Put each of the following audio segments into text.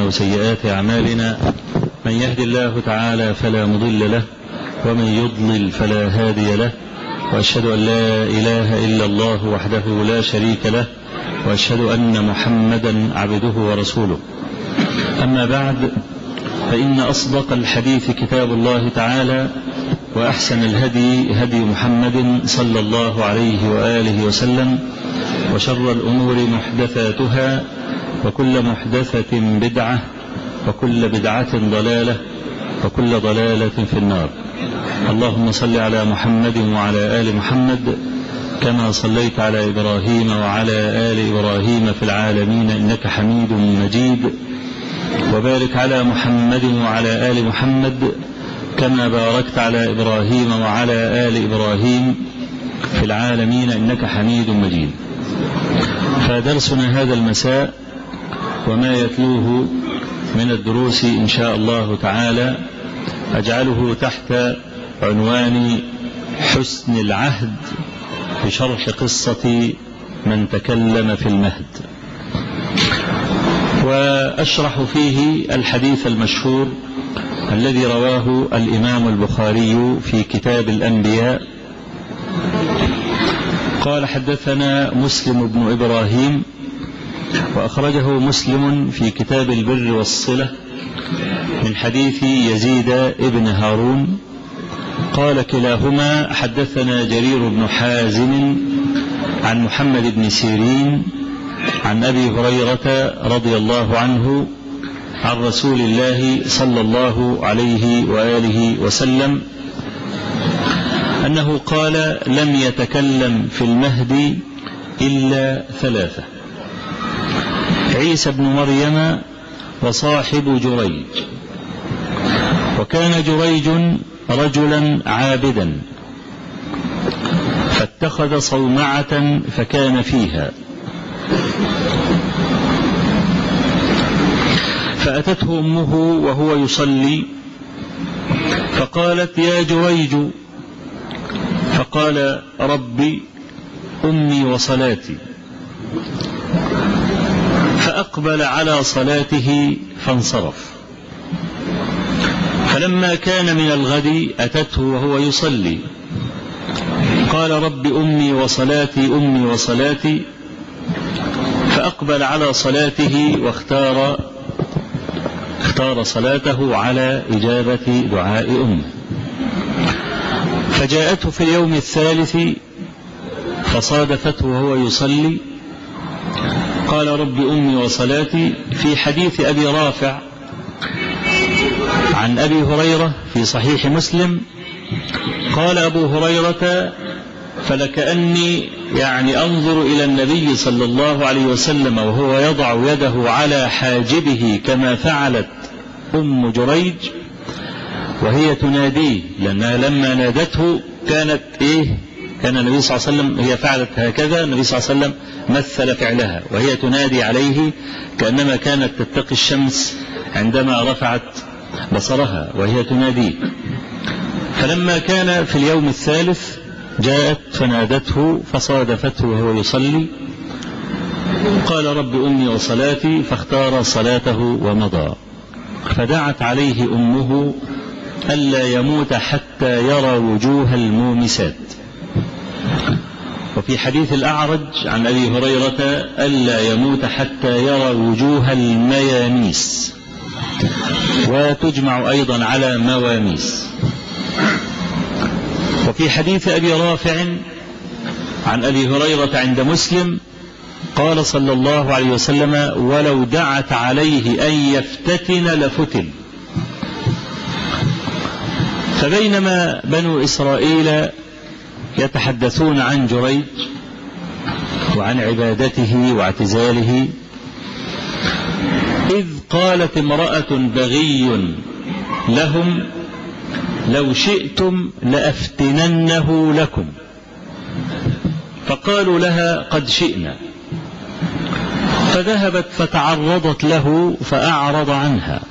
وسيئات أعمالنا من يهد الله تعالى فلا مضل له ومن يضلل فلا هادي له وأشهد أن لا إله إلا الله وحده لا شريك له وأشهد أن محمدا عبده ورسوله أما بعد فإن أصدق الحديث كتاب الله تعالى وأحسن الهدي هدي محمد صلى الله عليه وآله وسلم وشر الأمور محدثاتها وكل محدثة بدعة وكل بدعة ضلالة وكل ضلالة في النار اللهم صل على محمد وعلى آل محمد كما صليت على إبراهيم وعلى آل إبراهيم في العالمين إنك حميد مجيد وبارك على محمد وعلى آل محمد كما باركت على إبراهيم وعلى آل إبراهيم في العالمين إنك حميد مجيد فدرسنا هذا المساء وما يتلوه من الدروس إن شاء الله تعالى أجعله تحت عنوان حسن العهد بشرح قصة من تكلم في المهد وأشرح فيه الحديث المشهور الذي رواه الإمام البخاري في كتاب الأنبياء قال حدثنا مسلم بن إبراهيم وأخرجه مسلم في كتاب البر والصلة من حديث يزيد ابن هارون قال كلاهما حدثنا جرير بن حازم عن محمد بن سيرين عن أبي هريرة رضي الله عنه عن رسول الله صلى الله عليه وآله وسلم أنه قال لم يتكلم في المهد إلا ثلاثة عيسى بن مريم وصاحب جريج وكان جريج رجلا عابدا فاتخذ صومعة فكان فيها فأتته أمه وهو يصلي فقالت يا جريج فقال ربي أمي وصلاتي فأقبل على صلاته فانصرف فلما كان من الغد أتته وهو يصلي قال رب أمي وصلاتي أمي وصلاتي فأقبل على صلاته واختار اختار صلاته على إجابة دعاء أمه فجاءته في اليوم الثالث فصادفته وهو يصلي قال رب أمي وصلاتي في حديث أبي رافع عن أبي هريرة في صحيح مسلم قال أبو هريرة فلكأني يعني أنظر إلى النبي صلى الله عليه وسلم وهو يضع يده على حاجبه كما فعلت أم جريج وهي تناديه لأنها لما نادته كانت إيه كان النبي صلى الله عليه وسلم هي فعلت هكذا النبي صلى الله عليه وسلم مثل فعلها وهي تنادي عليه كأنما كانت تتقي الشمس عندما رفعت بصرها وهي تناديه فلما كان في اليوم الثالث جاءت فنادته فصادفته وهو يصلي قال رب أمي وصلاتي فاختار صلاته ومضى فدعت عليه أمه ألا يموت حتى يرى وجوه المومسات وفي حديث الأعرج عن أبي هريرة ألا يموت حتى يرى وجوه المياميس وتجمع أيضا على مواميس وفي حديث أبي رافع عن أبي هريرة عند مسلم قال صلى الله عليه وسلم ولو دعت عليه أن يفتتن لفتن فبينما بنو إسرائيل يتحدثون عن جريج وعن عبادته واعتزاله إذ قالت امرأة بغي لهم لو شئتم لأفتننه لكم فقالوا لها قد شئنا فذهبت فتعرضت له فأعرض عنها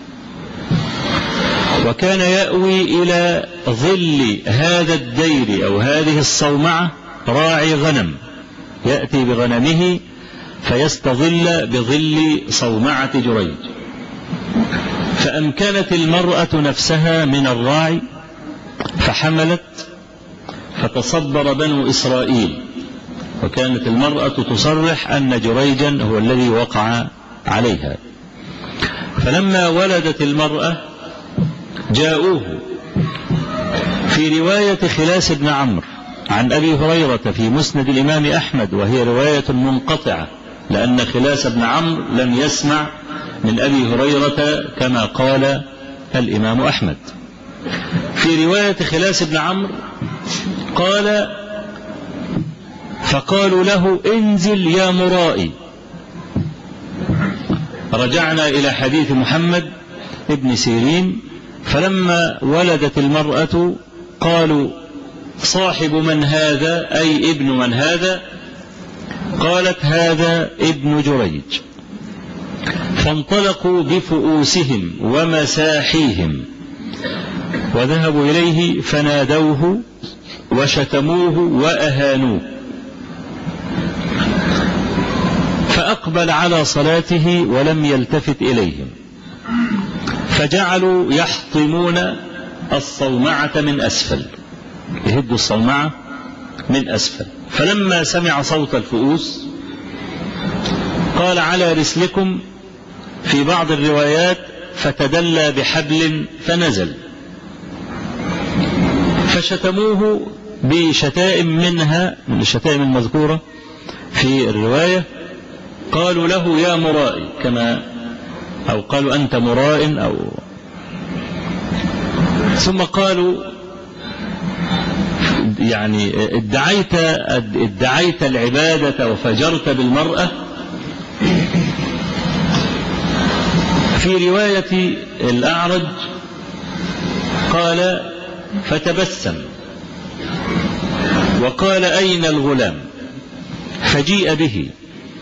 وكان يأوي إلى ظل هذا الدير أو هذه الصومعة راعي غنم يأتي بغنمه فيستظل بظل صومعة جريج فأمكنت المرأة نفسها من الراعي فحملت فتصبر بنو إسرائيل وكانت المرأة تصرح أن جريجا هو الذي وقع عليها فلما ولدت المرأة جاءوه في رواية خلاس بن عمرو عن أبي هريرة في مسند الإمام أحمد وهي رواية منقطعة لأن خلاس بن عمرو لم يسمع من أبي هريرة كما قال الإمام أحمد في رواية خلاس بن عمرو قال فقالوا له انزل يا مرائي رجعنا إلى حديث محمد ابن سيرين فلما ولدت المرأة قالوا صاحب من هذا أي ابن من هذا قالت هذا ابن جريج فانطلقوا بفؤوسهم ومساحيهم وذهبوا إليه فنادوه وشتموه وأهانوه فأقبل على صلاته ولم يلتفت إليهم فجعلوا يحطمون الصومعة من أسفل يهدوا الصومعة من أسفل فلما سمع صوت الفؤوس قال على رسلكم في بعض الروايات فتدلى بحبل فنزل فشتموه بشتائم منها من الشتائم المذكورة في الرواية قالوا له يا مرائي كما أو قالوا أنت مراء أو ثم قالوا يعني ادعيت ادعيت العبادة وفجرت بالمرأة في رواية الأعرج قال فتبسم وقال أين الغلام فجيء به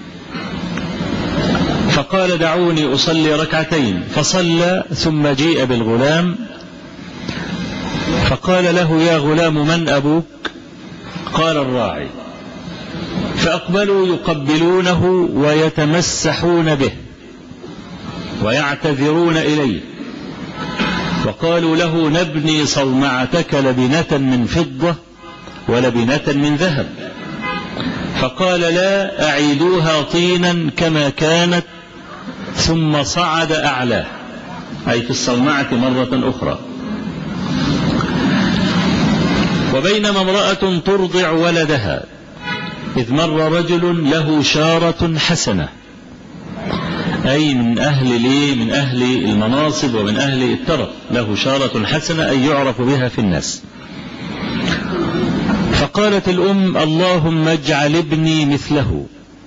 فقال دعوني أصلي ركعتين فصلى ثم جيء بالغلام فقال له يا غلام من أبوك قال الراعي فأقبلوا يقبلونه ويتمسحون به ويعتذرون إليه وقالوا له نبني صومعتك لبنة من فضة ولبنة من ذهب فقال لا أعيدوها طينا كما كانت ثم صعد أعلاه أي في الصومعة مرة أخرى وبينما امرأة ترضع ولدها إذ مر رجل له شارة حسنة أي من أهل لي من أهل المناصب ومن أهل الترف له شارة حسنة أي يعرف بها في الناس فقالت الأم اللهم اجعل ابني مثله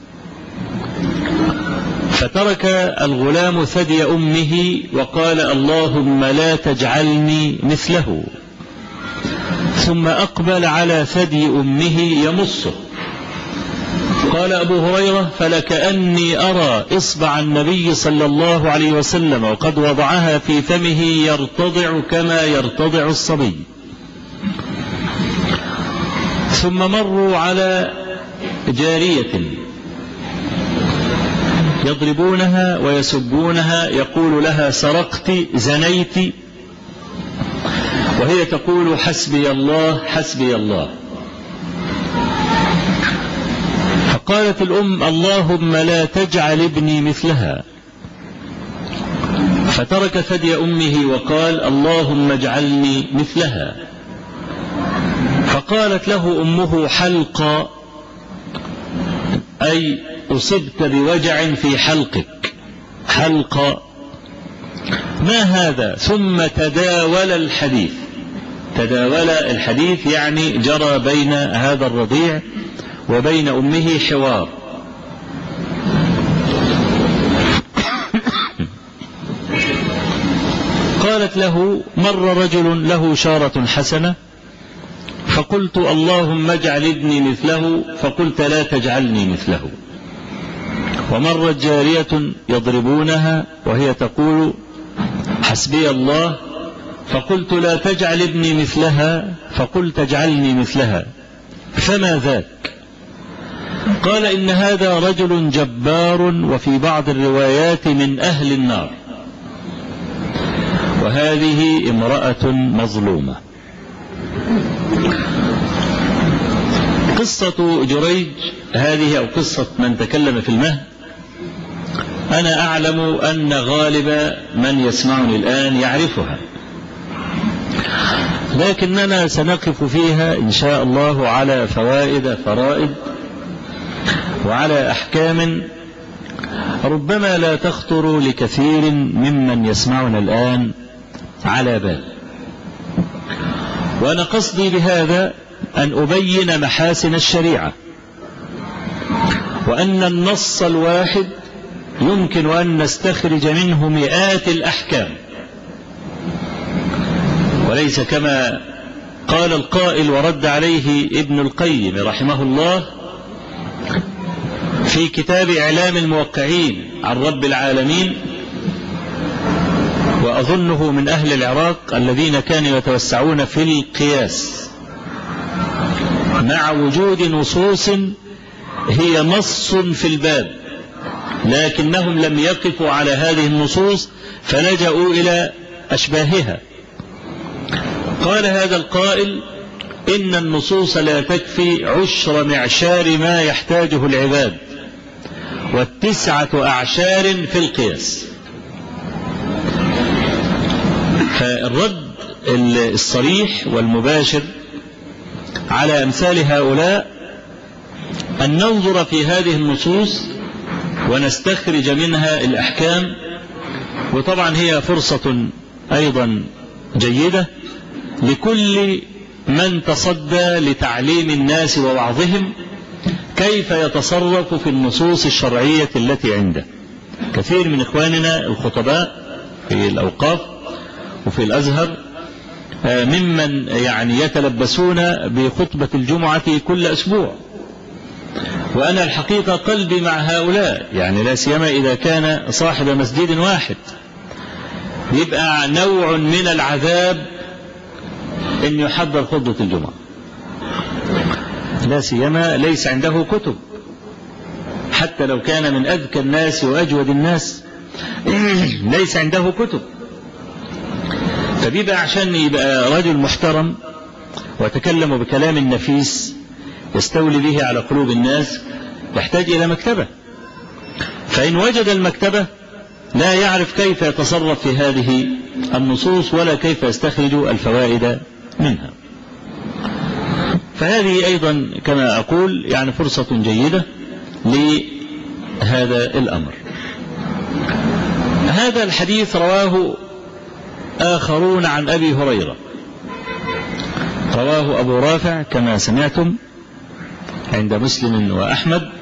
فترك الغلام ثدي أمه وقال اللهم لا تجعلني مثله ثم أقبل على ثدي أمه يمصه قال أبو هريرة فلكأني أرى إصبع النبي صلى الله عليه وسلم وقد وضعها في فمه يرتضع كما يرتضع الصبي ثم مروا على جارية يضربونها ويسبونها يقول لها سرقت زنيت وهي تقول حسبي الله حسبي الله فقالت الأم اللهم لا تجعل ابني مثلها فترك ثدي أمه وقال اللهم اجعلني مثلها فقالت له أمه حلقا أي أصبت بوجع في حلقك حلقا ما هذا ثم تداول الحديث تداول الحديث يعني جرى بين هذا الرضيع وبين أمه حوار قالت له مر رجل له شارة حسنة فقلت اللهم اجعل ابني مثله فقلت لا تجعلني مثله ومرت جارية يضربونها وهي تقول حسبي الله فقلت لا تجعل ابني مثلها فقلت اجعلني مثلها فما ذاك قال إن هذا رجل جبار وفي بعض الروايات من أهل النار وهذه امرأة مظلومة قصة جريج هذه أو قصة من تكلم في المهد أنا أعلم أن غالب من يسمعني الآن يعرفها لكننا سنقف فيها إن شاء الله على فوائد فرائد وعلى أحكام ربما لا تخطر لكثير ممن يسمعنا الآن على بال وأنا قصدي بهذا أن أبين محاسن الشريعة وأن النص الواحد يمكن أن نستخرج منه مئات الأحكام وليس كما قال القائل ورد عليه ابن القيم رحمه الله في كتاب إعلام الموقعين عن رب العالمين وأظنه من أهل العراق الذين كانوا يتوسعون في القياس مع وجود نصوص هي نص في الباب لكنهم لم يقفوا على هذه النصوص فلجأوا إلى أشباهها قال هذا القائل إن النصوص لا تكفي عشر معشار ما يحتاجه العباد والتسعة أعشار في القياس فالرد الصريح والمباشر على أمثال هؤلاء أن ننظر في هذه النصوص ونستخرج منها الأحكام وطبعا هي فرصة أيضا جيدة لكل من تصدى لتعليم الناس ووعظهم كيف يتصرف في النصوص الشرعية التي عنده كثير من إخواننا الخطباء في الأوقاف وفي الأزهر ممن يعني يتلبسون بخطبة الجمعة كل أسبوع وأنا الحقيقة قلبي مع هؤلاء يعني لا سيما إذا كان صاحب مسجد واحد يبقى نوع من العذاب أن يحضر خطبة الجمعة لا سيما ليس عنده كتب حتى لو كان من أذكى الناس وأجود الناس ليس عنده كتب فبيبقى عشان يبقى رجل محترم ويتكلم بكلام نفيس يستولي به على قلوب الناس يحتاج إلى مكتبة فإن وجد المكتبة لا يعرف كيف يتصرف في هذه النصوص ولا كيف يستخرج الفوائد منها فهذه أيضا كما أقول يعني فرصة جيدة لهذا الأمر هذا الحديث رواه آخرون عن أبي هريرة رواه أبو رافع كما سمعتم عند مسلم وأحمد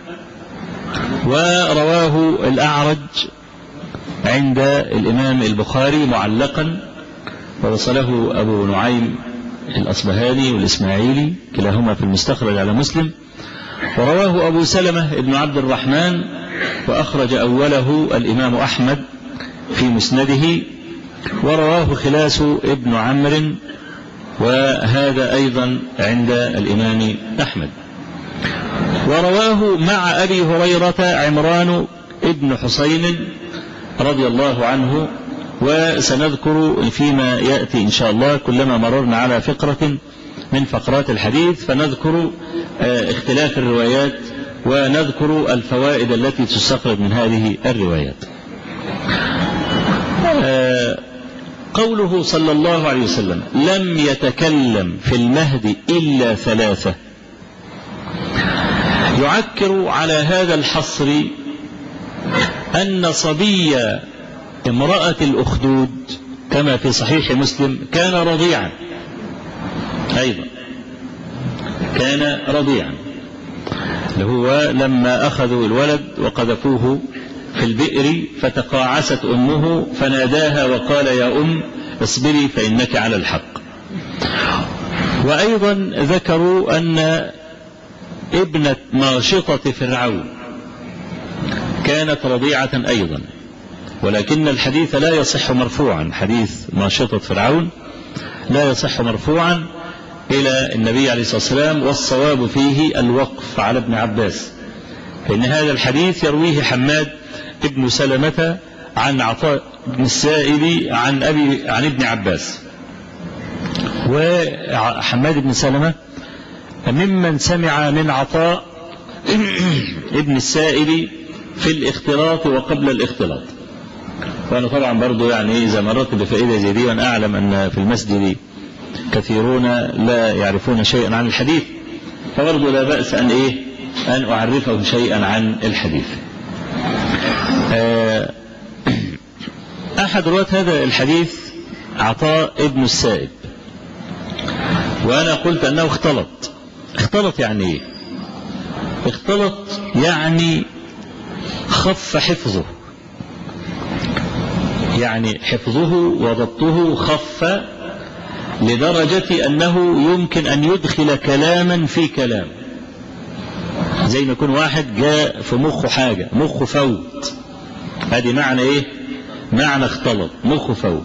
ورواه الأعرج عند الإمام البخاري معلقا ووصله أبو نعيم الأصبهاني والإسماعيلي كلاهما في المستخرج على مسلم ورواه أبو سلمة بن عبد الرحمن وأخرج أوله الإمام أحمد في مسنده ورواه خلاس ابن عمرو وهذا أيضا عند الإمام أحمد ورواه مع أبي هريرة عمران ابن حسين رضي الله عنه وسنذكر فيما يأتي إن شاء الله كلما مررنا على فقرة من فقرات الحديث فنذكر اختلاف الروايات ونذكر الفوائد التي تستخرج من هذه الروايات قوله صلى الله عليه وسلم لم يتكلم في المهد إلا ثلاثة يعكر على هذا الحصر أن صبي امرأة الأخدود كما في صحيح مسلم كان رضيعا أيضا كان رضيعا هو لما أخذوا الولد وقذفوه في البئر فتقاعست أمه فناداها وقال يا أم اصبري فإنك على الحق وأيضا ذكروا أن ابنة ماشطة فرعون كانت رضيعة أيضا ولكن الحديث لا يصح مرفوعا حديث ماشطة فرعون لا يصح مرفوعا إلى النبي عليه الصلاة والسلام والصواب فيه الوقف على ابن عباس فإن هذا الحديث يرويه حماد ابن سلمة عن عطاء بن السائب عن أبي عن ابن عباس وحماد بن سلمة ممن سمع من عطاء ابن السائب في الاختلاط وقبل الاختلاط وأنا طبعا برضو يعني إذا مررت بفائدة زي دي وأنا أعلم أن في المسجد كثيرون لا يعرفون شيئا عن الحديث فبرضو لا بأس أن إيه أن أعرفهم شيئا عن الحديث أحد رواة هذا الحديث عطاء ابن السائب وأنا قلت أنه اختلط اختلط يعني إيه اختلط يعني خف حفظه يعني حفظه وضبطه خف لدرجة أنه يمكن أن يدخل كلاما في كلام زي ما يكون واحد جاء في مخه حاجة مخه فوت ادي معنى ايه معنى اختلط مخه فوت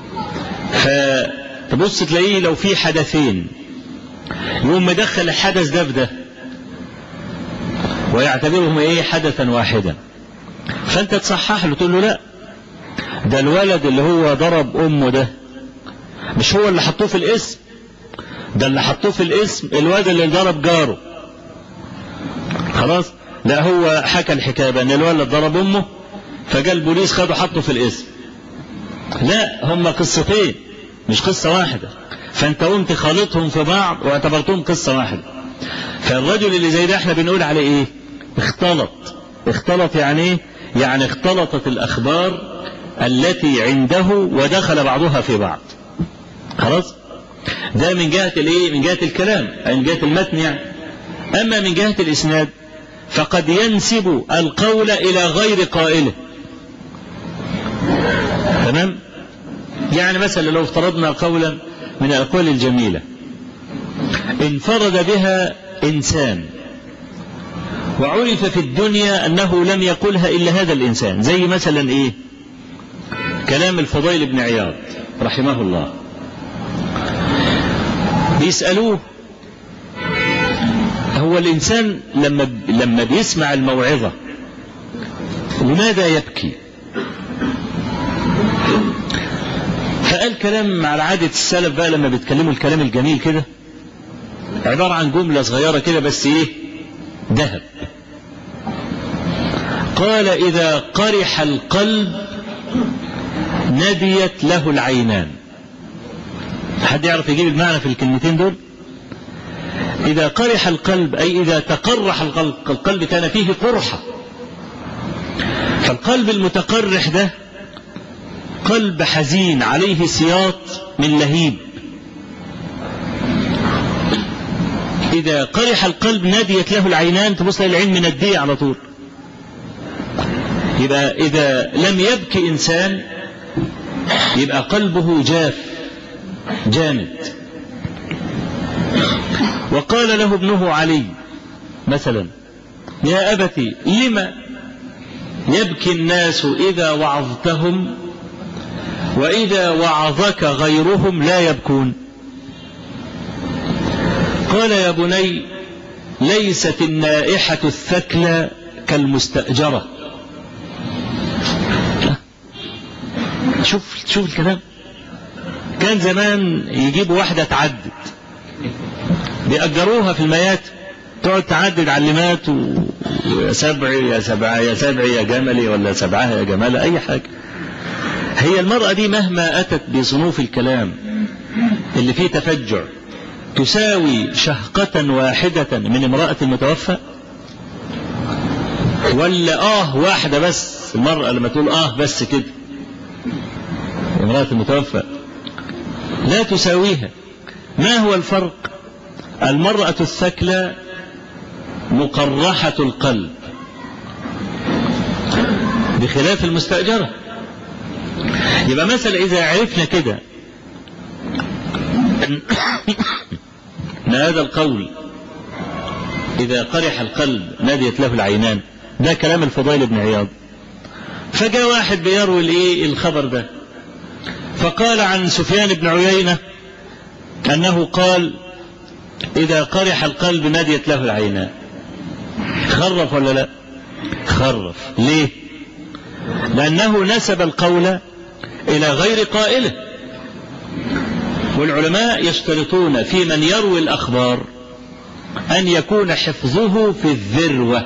فتبص تلاقيه لو في حدثين يقوم مدخل الحدث ده في ده ويعتبرهم ايه حدثا واحدا فانت تصحح له تقول له لا ده الولد اللي هو ضرب امه ده مش هو اللي حطوه في الاسم ده اللي حطوه في الاسم الواد اللي ضرب جاره خلاص لا هو حكى الحكايه بان الولد ضرب امه فجاء البوليس خده حطه في الاسم لا هم قصتين مش قصة واحدة فانت قمت خالطهم في بعض واعتبرتهم قصة واحدة فالرجل اللي زي ده احنا بنقول عليه ايه اختلط اختلط يعني ايه يعني اختلطت الاخبار التي عنده ودخل بعضها في بعض خلاص ده من جهة الايه من جهة الكلام أي من جهة المتن يعني اما من جهة الاسناد فقد ينسب القول الى غير قائله تمام يعني مثلا لو افترضنا قولا من الأقوال الجميلة انفرد بها إنسان وعرف في الدنيا أنه لم يقلها إلا هذا الإنسان زي مثلا إيه كلام الفضيل بن عياض رحمه الله بيسألوه هو الإنسان لما لما بيسمع الموعظة لماذا يبكي فقال كلام على عادة السلف بقى لما بيتكلموا الكلام الجميل كده عبارة عن جملة صغيرة كده بس ايه ذهب قال إذا قرح القلب نديت له العينان حد يعرف يجيب المعنى في الكلمتين دول إذا قرح القلب أي إذا تقرح القلب القلب كان فيه قرحة فالقلب المتقرح ده قلب حزين عليه سياط من لهيب إذا قرح القلب ناديت له العينان تبص العين من الدية على طول يبقى إذا لم يبكي إنسان يبقى قلبه جاف جامد وقال له ابنه علي مثلا يا أبتي لم يبكي الناس إذا وعظتهم وإذا وعظك غيرهم لا يبكون قال يا بني ليست النائحة الثكلى كالمستأجرة شوف شوف الكلام كان زمان يجيبوا واحدة تعدد بيأجروها في الميات تقعد تعدد علمات ويا سبع يا سبعة يا سبع يا جملي ولا سبعة يا جمالة أي حاجة هي المرأة دي مهما أتت بصنوف الكلام اللي فيه تفجع تساوي شهقة واحدة من امرأة المتوفى ولا آه واحدة بس المرأة لما تقول آه بس كده امرأة المتوفى لا تساويها ما هو الفرق المرأة الثكلى مقرحة القلب بخلاف المستأجرة يبقى مثلا إذا عرفنا كده أن هذا القول إذا قرح القلب ناديت له العينان ده كلام الفضيل بن عياض فجاء واحد بيروي الايه الخبر ده فقال عن سفيان بن عيينة أنه قال إذا قرح القلب ناديت له العينان خرف ولا لا خرف ليه لأنه نسب القول إلى غير قائله والعلماء يشترطون في من يروي الأخبار أن يكون حفظه في الذروة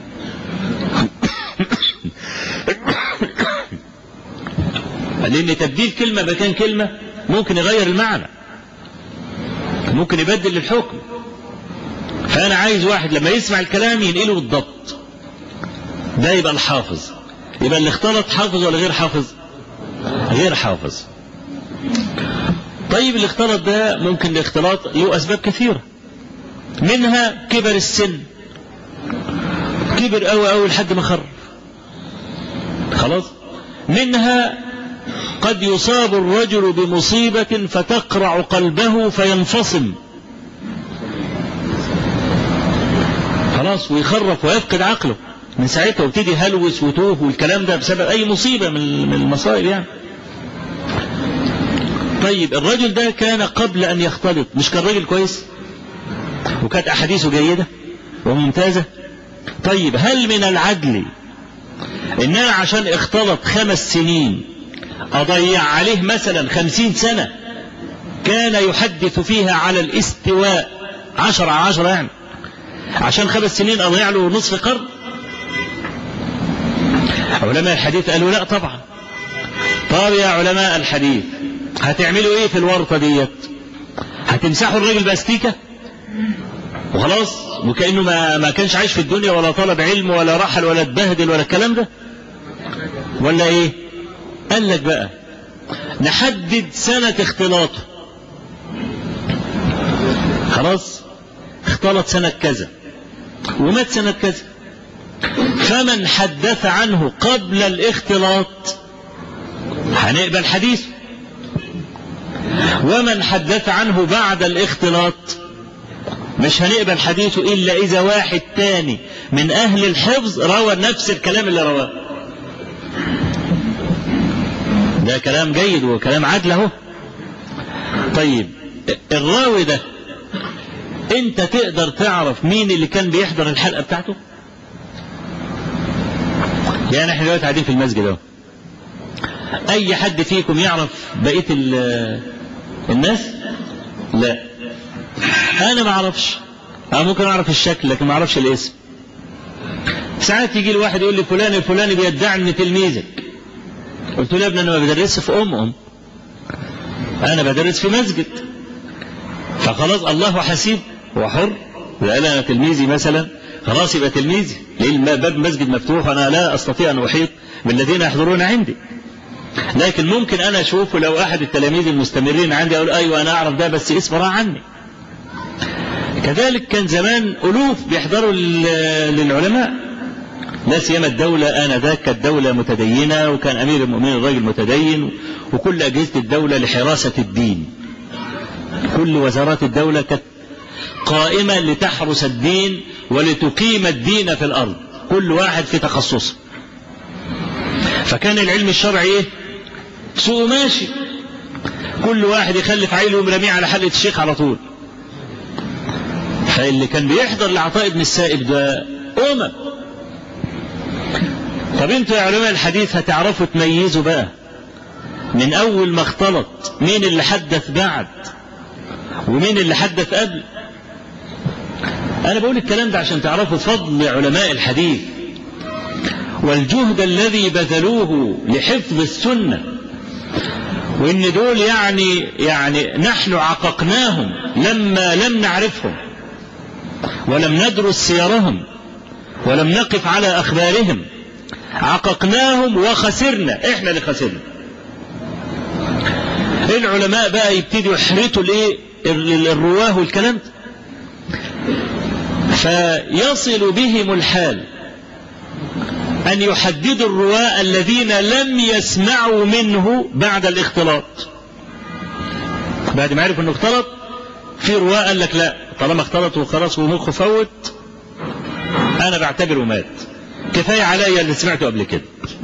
لأن تبديل كلمة مكان كلمة ممكن يغير المعنى ممكن يبدل الحكم فأنا عايز واحد لما يسمع الكلام ينقله بالضبط ده يبقى الحافظ يبقى اللي اختلط حافظ ولا غير حافظ غير حافظ طيب الاختلاط ده ممكن الاختلاط له أسباب كثيرة منها كبر السن كبر قوي قوي لحد ما خرف خلاص منها قد يصاب الرجل بمصيبة فتقرع قلبه فينفصم خلاص ويخرف ويفقد عقله من ساعتها وابتدي هلوس وتوه والكلام ده بسبب أي مصيبة من المصائب يعني طيب الرجل ده كان قبل أن يختلط مش كان راجل كويس وكانت أحاديثه جيدة وممتازة طيب هل من العدل إن أنا عشان اختلط خمس سنين أضيع عليه مثلا خمسين سنة كان يحدث فيها على الاستواء عشرة على عشرة يعني عشان خمس سنين أضيع له نصف قرن علماء الحديث قالوا لا طبعا طب يا علماء الحديث هتعملوا ايه في الورطة ديت هتمسحوا الراجل باستيكة وخلاص وكأنه ما, ما كانش عايش في الدنيا ولا طلب علم ولا رحل ولا اتبهدل ولا الكلام ده ولا ايه قال لك بقى نحدد سنة اختلاطه خلاص اختلط سنة كذا ومات سنة كذا فمن حدث عنه قبل الاختلاط هنقبل حديثه ومن حدث عنه بعد الاختلاط مش هنقبل حديثه إلا إذا واحد تاني من أهل الحفظ روى نفس الكلام اللي رواه ده كلام جيد وكلام عدل اهو طيب الراوي ده انت تقدر تعرف مين اللي كان بيحضر الحلقة بتاعته يعني احنا دلوقتي قاعدين في المسجد اهو اي حد فيكم يعرف بقية الناس لا انا ما اعرفش انا ممكن اعرف الشكل لكن ما اعرفش الاسم ساعات يجي لي واحد يقول لي فلان الفلاني بيدعي ان تلميذك قلت له يا ابني انا ما بدرسش في ام ام انا بدرس في مسجد فخلاص الله حسيب هو حر قال انا تلميذي مثلا خلاص يبقى تلميذي لان باب المسجد مفتوح وانا لا استطيع ان احيط بالذين يحضرون عندي لكن ممكن انا اشوفه لو احد التلاميذ المستمرين عندي اقول ايوه انا اعرف ده بس اسمه راح عني كذلك كان زمان الوف بيحضروا للعلماء لا سيما الدولة آنذاك كانت دولة متدينة وكان أمير المؤمنين راجل متدين وكل أجهزة الدولة لحراسة الدين كل وزارات الدولة كانت قائمة لتحرس الدين ولتقيم الدين في الأرض كل واحد في تخصصه فكان العلم الشرعي ايه سوق ماشي كل واحد يخلف عيله ومرميه على حلقة الشيخ على طول فاللي كان بيحضر لعطاء ابن السائب ده أمم طب انتوا يا علماء الحديث هتعرفوا تميزوا بقى من أول ما اختلط مين اللي حدث بعد ومين اللي حدث قبل أنا بقول الكلام ده عشان تعرفوا فضل علماء الحديث والجهد الذي بذلوه لحفظ السنة وإن دول يعني يعني نحن عققناهم لما لم نعرفهم ولم ندرس سيرهم ولم نقف على أخبارهم عققناهم وخسرنا احنا اللي خسرنا العلماء بقى يبتدوا يحرتوا الايه الرواه والكلام فيصل بهم الحال أن يحددوا الرواة الذين لم يسمعوا منه بعد الاختلاط بعد ما عرفوا انه اختلط في رواة قال لك لا طالما اختلط وخلاص ومخه فوت انا بعتبره مات كفاية عليا اللي سمعته قبل كده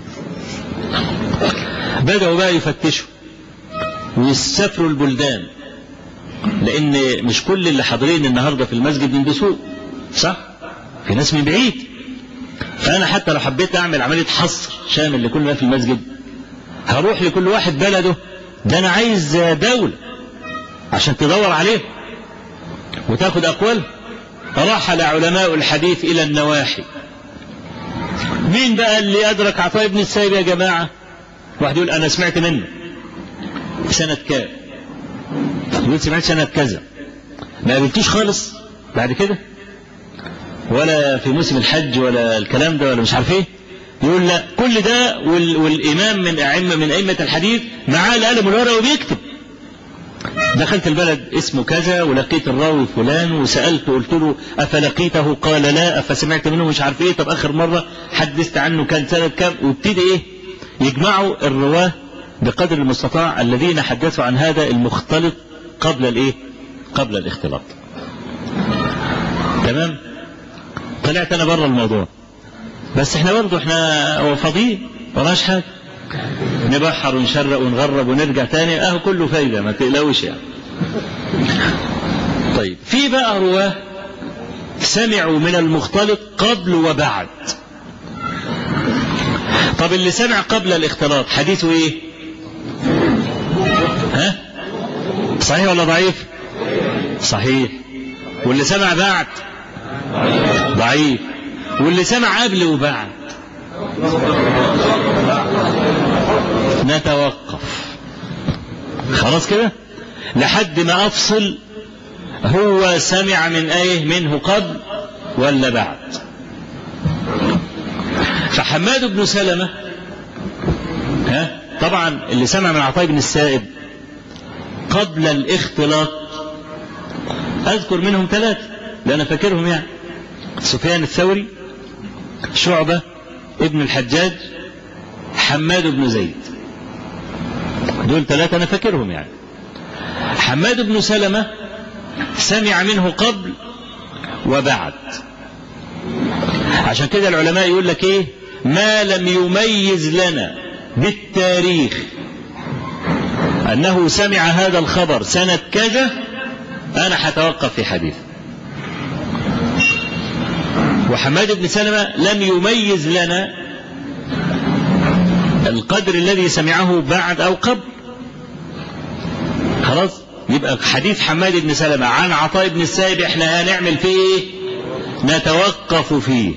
بدأوا بقى يفتشوا ويسافروا البلدان لان مش كل اللي حاضرين النهارده في المسجد من بسوق صح في ناس من بعيد فانا حتى لو حبيت اعمل عمليه حصر شامل لكل ما في المسجد هروح لكل واحد بلده ده انا عايز دولة عشان تدور عليه وتاخد اقوال رحل علماء الحديث الى النواحي مين بقى اللي ادرك عطاء بن السائب يا جماعة واحد يقول انا سمعت منه في سنة كام يقول سمعت سنة كذا ما قابلتوش خالص بعد كده ولا في موسم الحج ولا الكلام ده ولا مش عارف ايه يقول لا كل ده وال والامام من ائمه من ائمه الحديث معاه القلم والورقه وبيكتب دخلت البلد اسمه كذا ولقيت الراوي فلان وسالته قلت له افلقيته قال لا افسمعت منه مش عارف ايه طب اخر مره حدثت عنه كان سنه كام وابتدي ايه يجمعوا الرواه بقدر المستطاع الذين حدثوا عن هذا المختلط قبل الايه قبل الاختلاط تمام طلعت انا بره الموضوع بس احنا برضه احنا فاضيين وراناش حاجه نبحر ونشرق ونغرب ونرجع تاني اهو كله فايده ما تقلقوش يعني طيب في بقى رواه سمعوا من المختلط قبل وبعد طب اللي سمع قبل الاختلاط حديثه ايه ها صحيح ولا ضعيف صحيح واللي سمع بعد ضعيف واللي سمع قبل وبعد نتوقف خلاص كده لحد ما افصل هو سمع من ايه منه قبل ولا بعد فحماد بن سلمة ها طبعا اللي سمع من عطاء بن السائب قبل الاختلاط اذكر منهم ثلاثة لأن أنا فاكرهم يعني سفيان الثوري شعبة ابن الحجاج حماد بن زيد دول ثلاثة أنا فاكرهم يعني حماد بن سلمة سمع منه قبل وبعد عشان كده العلماء يقول لك ايه ما لم يميز لنا بالتاريخ انه سمع هذا الخبر سنة كذا انا هتوقف في حديث وحماد بن سلمة لم يميز لنا القدر الذي سمعه بعد او قبل خلاص يبقى حديث حماد بن سلمة عن عطاء بن السائب احنا هنعمل فيه ايه نتوقف فيه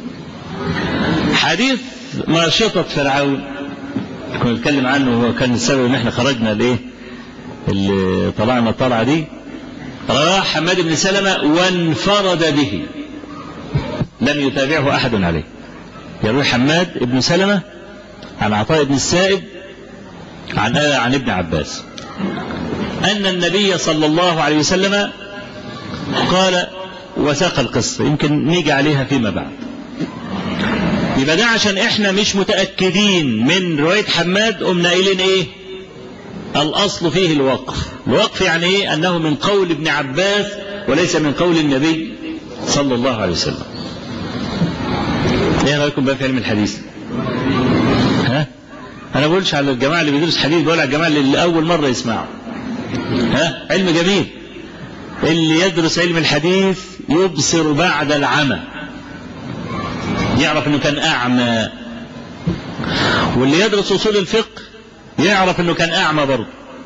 حديث ماشطة فرعون كنا نتكلم عنه هو كان السبب ان احنا خرجنا الايه اللي طلعنا الطلعة دي رواه حماد بن سلمة وانفرد به لم يتابعه احد عليه يروي حماد بن سلمة عن عطاء بن السائب عن عن ابن عباس أن النبي صلى الله عليه وسلم قال وساق القصة يمكن نيجي عليها فيما بعد يبقى ده عشان احنا مش متأكدين من رواية حماد قمنا قايلين ايه الأصل فيه الوقف الوقف يعني ايه أنه من قول ابن عباس وليس من قول النبي صلى الله عليه وسلم ايه رأيكم بقى في علم الحديث ها انا بقولش على الجماعة اللي بيدرس حديث بقول على الجماعة اللي أول مرة يسمعوا ها علم جميل اللي يدرس علم الحديث يبصر بعد العمى يعرف انه كان اعمى واللي يدرس اصول الفقه يعرف انه كان اعمى برضه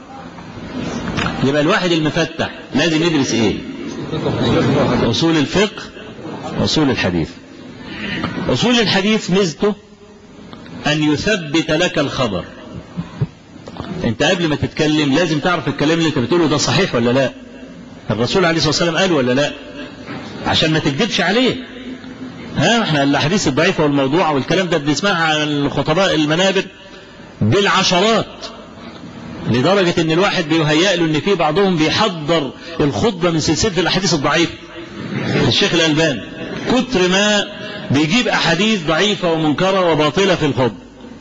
يبقى الواحد المفتح لازم يدرس ايه اصول الفقه اصول الحديث اصول الحديث ميزته ان يثبت لك الخبر انت قبل ما تتكلم لازم تعرف الكلام اللي انت بتقوله ده صحيح ولا لا الرسول عليه الصلاه والسلام قال ولا لا عشان ما تكذبش عليه ها احنا الاحاديث الضعيفه والموضوعه والكلام ده بنسمعها عن الخطباء المنابر بالعشرات لدرجة ان الواحد بيهيأ له ان في بعضهم بيحضر الخطبة من سلسلة الاحاديث الضعيفة الشيخ الالباني كتر ما بيجيب احاديث ضعيفة ومنكرة وباطلة في الخطبة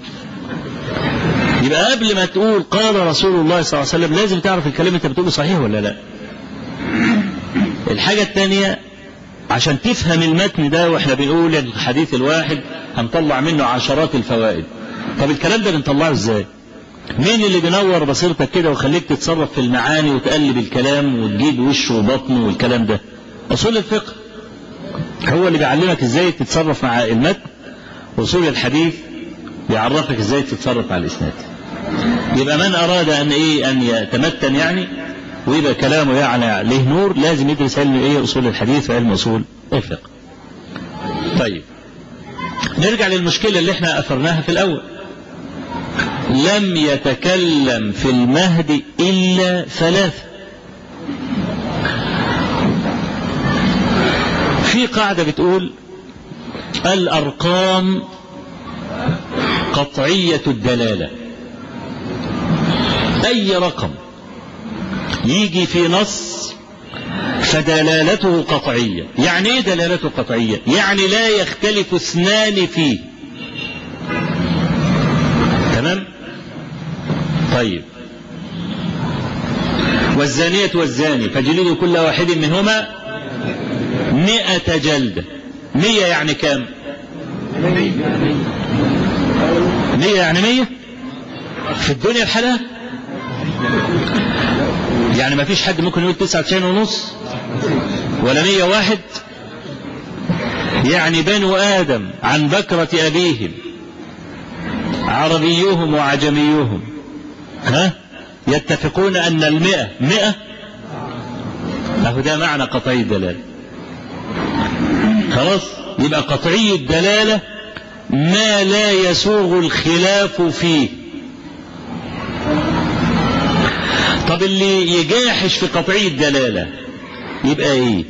يبقى قبل ما تقول قال رسول الله صلى الله عليه وسلم لازم تعرف الكلام انت بتقوله صحيح ولا لا الحاجة الثانية عشان تفهم المتن ده واحنا بنقول الحديث الواحد هنطلع منه عشرات الفوائد طب الكلام ده بنطلعه ازاي مين اللي بينور بصيرتك كده ويخليك تتصرف في المعاني وتقلب الكلام وتجيب وشه وبطنه والكلام ده اصول الفقه هو اللي بيعلمك ازاي تتصرف مع المتن واصول الحديث بيعرفك ازاي تتصرف مع الاسناد يبقى من أراد أن إيه أن يتمتن يعني ويبقى كلامه يعني له نور لازم يدرس علم إيه أصول الحديث وعلم أصول الفقه طيب نرجع للمشكلة اللي احنا أثرناها في الأول لم يتكلم في المهد إلا ثلاثة في قاعدة بتقول الأرقام قطعية الدلالة أي رقم يجي في نص فدلالته قطعية يعني ايه دلالته قطعية يعني لا يختلف اثنان فيه تمام طيب والزانية والزاني فجلدوا كل واحد منهما مئة جلدة مية يعني كام مية يعني مية في الدنيا بحالها يعني ما فيش حد ممكن يقول تسعة وتسعين ونص ولا مية واحد يعني بنو آدم عن بكرة أبيهم عربيهم وعجميهم ها يتفقون أن المئة مئة أهو ده معنى قطعي الدلالة خلاص يبقى قطعي الدلالة ما لا يسوغ الخلاف فيه طب اللي يجاحش في قطعي الدلالة يبقى ايه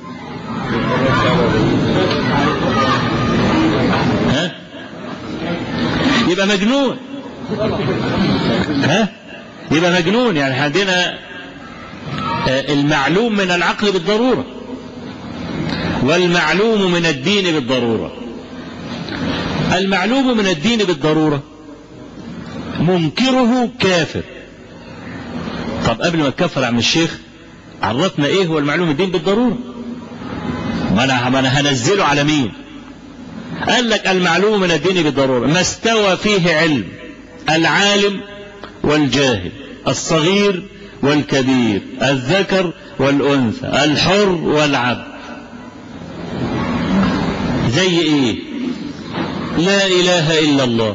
ها يبقى مجنون ها يبقى مجنون يعني عندنا المعلوم من العقل بالضرورة والمعلوم من الدين بالضرورة المعلوم من الدين بالضرورة منكره كافر طب قبل ما تكفر عم الشيخ عرفنا ايه هو المعلوم الدين بالضرورة ما انا ما انا هنزله على مين قال لك المعلوم من الدين بالضرورة ما استوى فيه علم العالم والجاهل الصغير والكبير الذكر والأنثى الحر والعبد زي ايه لا اله الا الله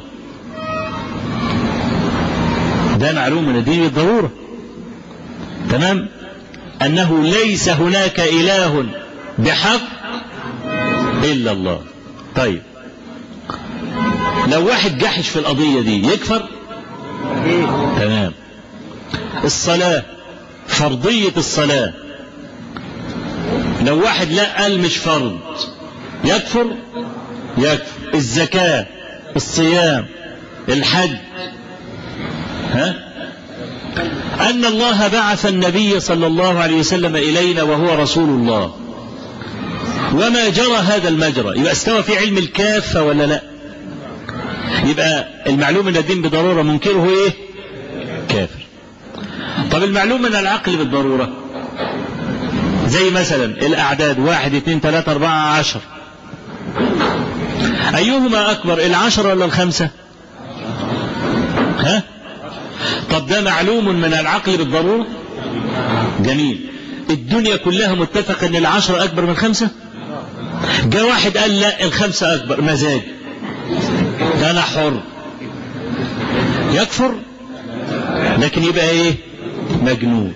ده معلوم من الدين بالضرورة تمام انه ليس هناك اله بحق الا الله طيب لو واحد جحش في القضية دي يكفر تمام الصلاة فرضية الصلاة لو واحد لا قال مش فرض يكفر يكفر الزكاة الصيام الحج ها أن الله بعث النبي صلى الله عليه وسلم إلينا وهو رسول الله وما جرى هذا المجرى يبقى استوى في علم الكافة ولا لا يبقى المعلوم من الدين بضرورة منكره ايه كافر طب المعلوم من العقل بالضرورة زي مثلا الأعداد واحد اثنين ثلاثة أربعة عشر أيهما أكبر العشرة ولا الخمسة ها طب ده معلوم من العقل بالضرورة جميل الدنيا كلها متفقة ان العشرة أكبر من خمسة جاء واحد قال لا الخمسة أكبر مزاج ده أنا حر يكفر لكن يبقى ايه مجنون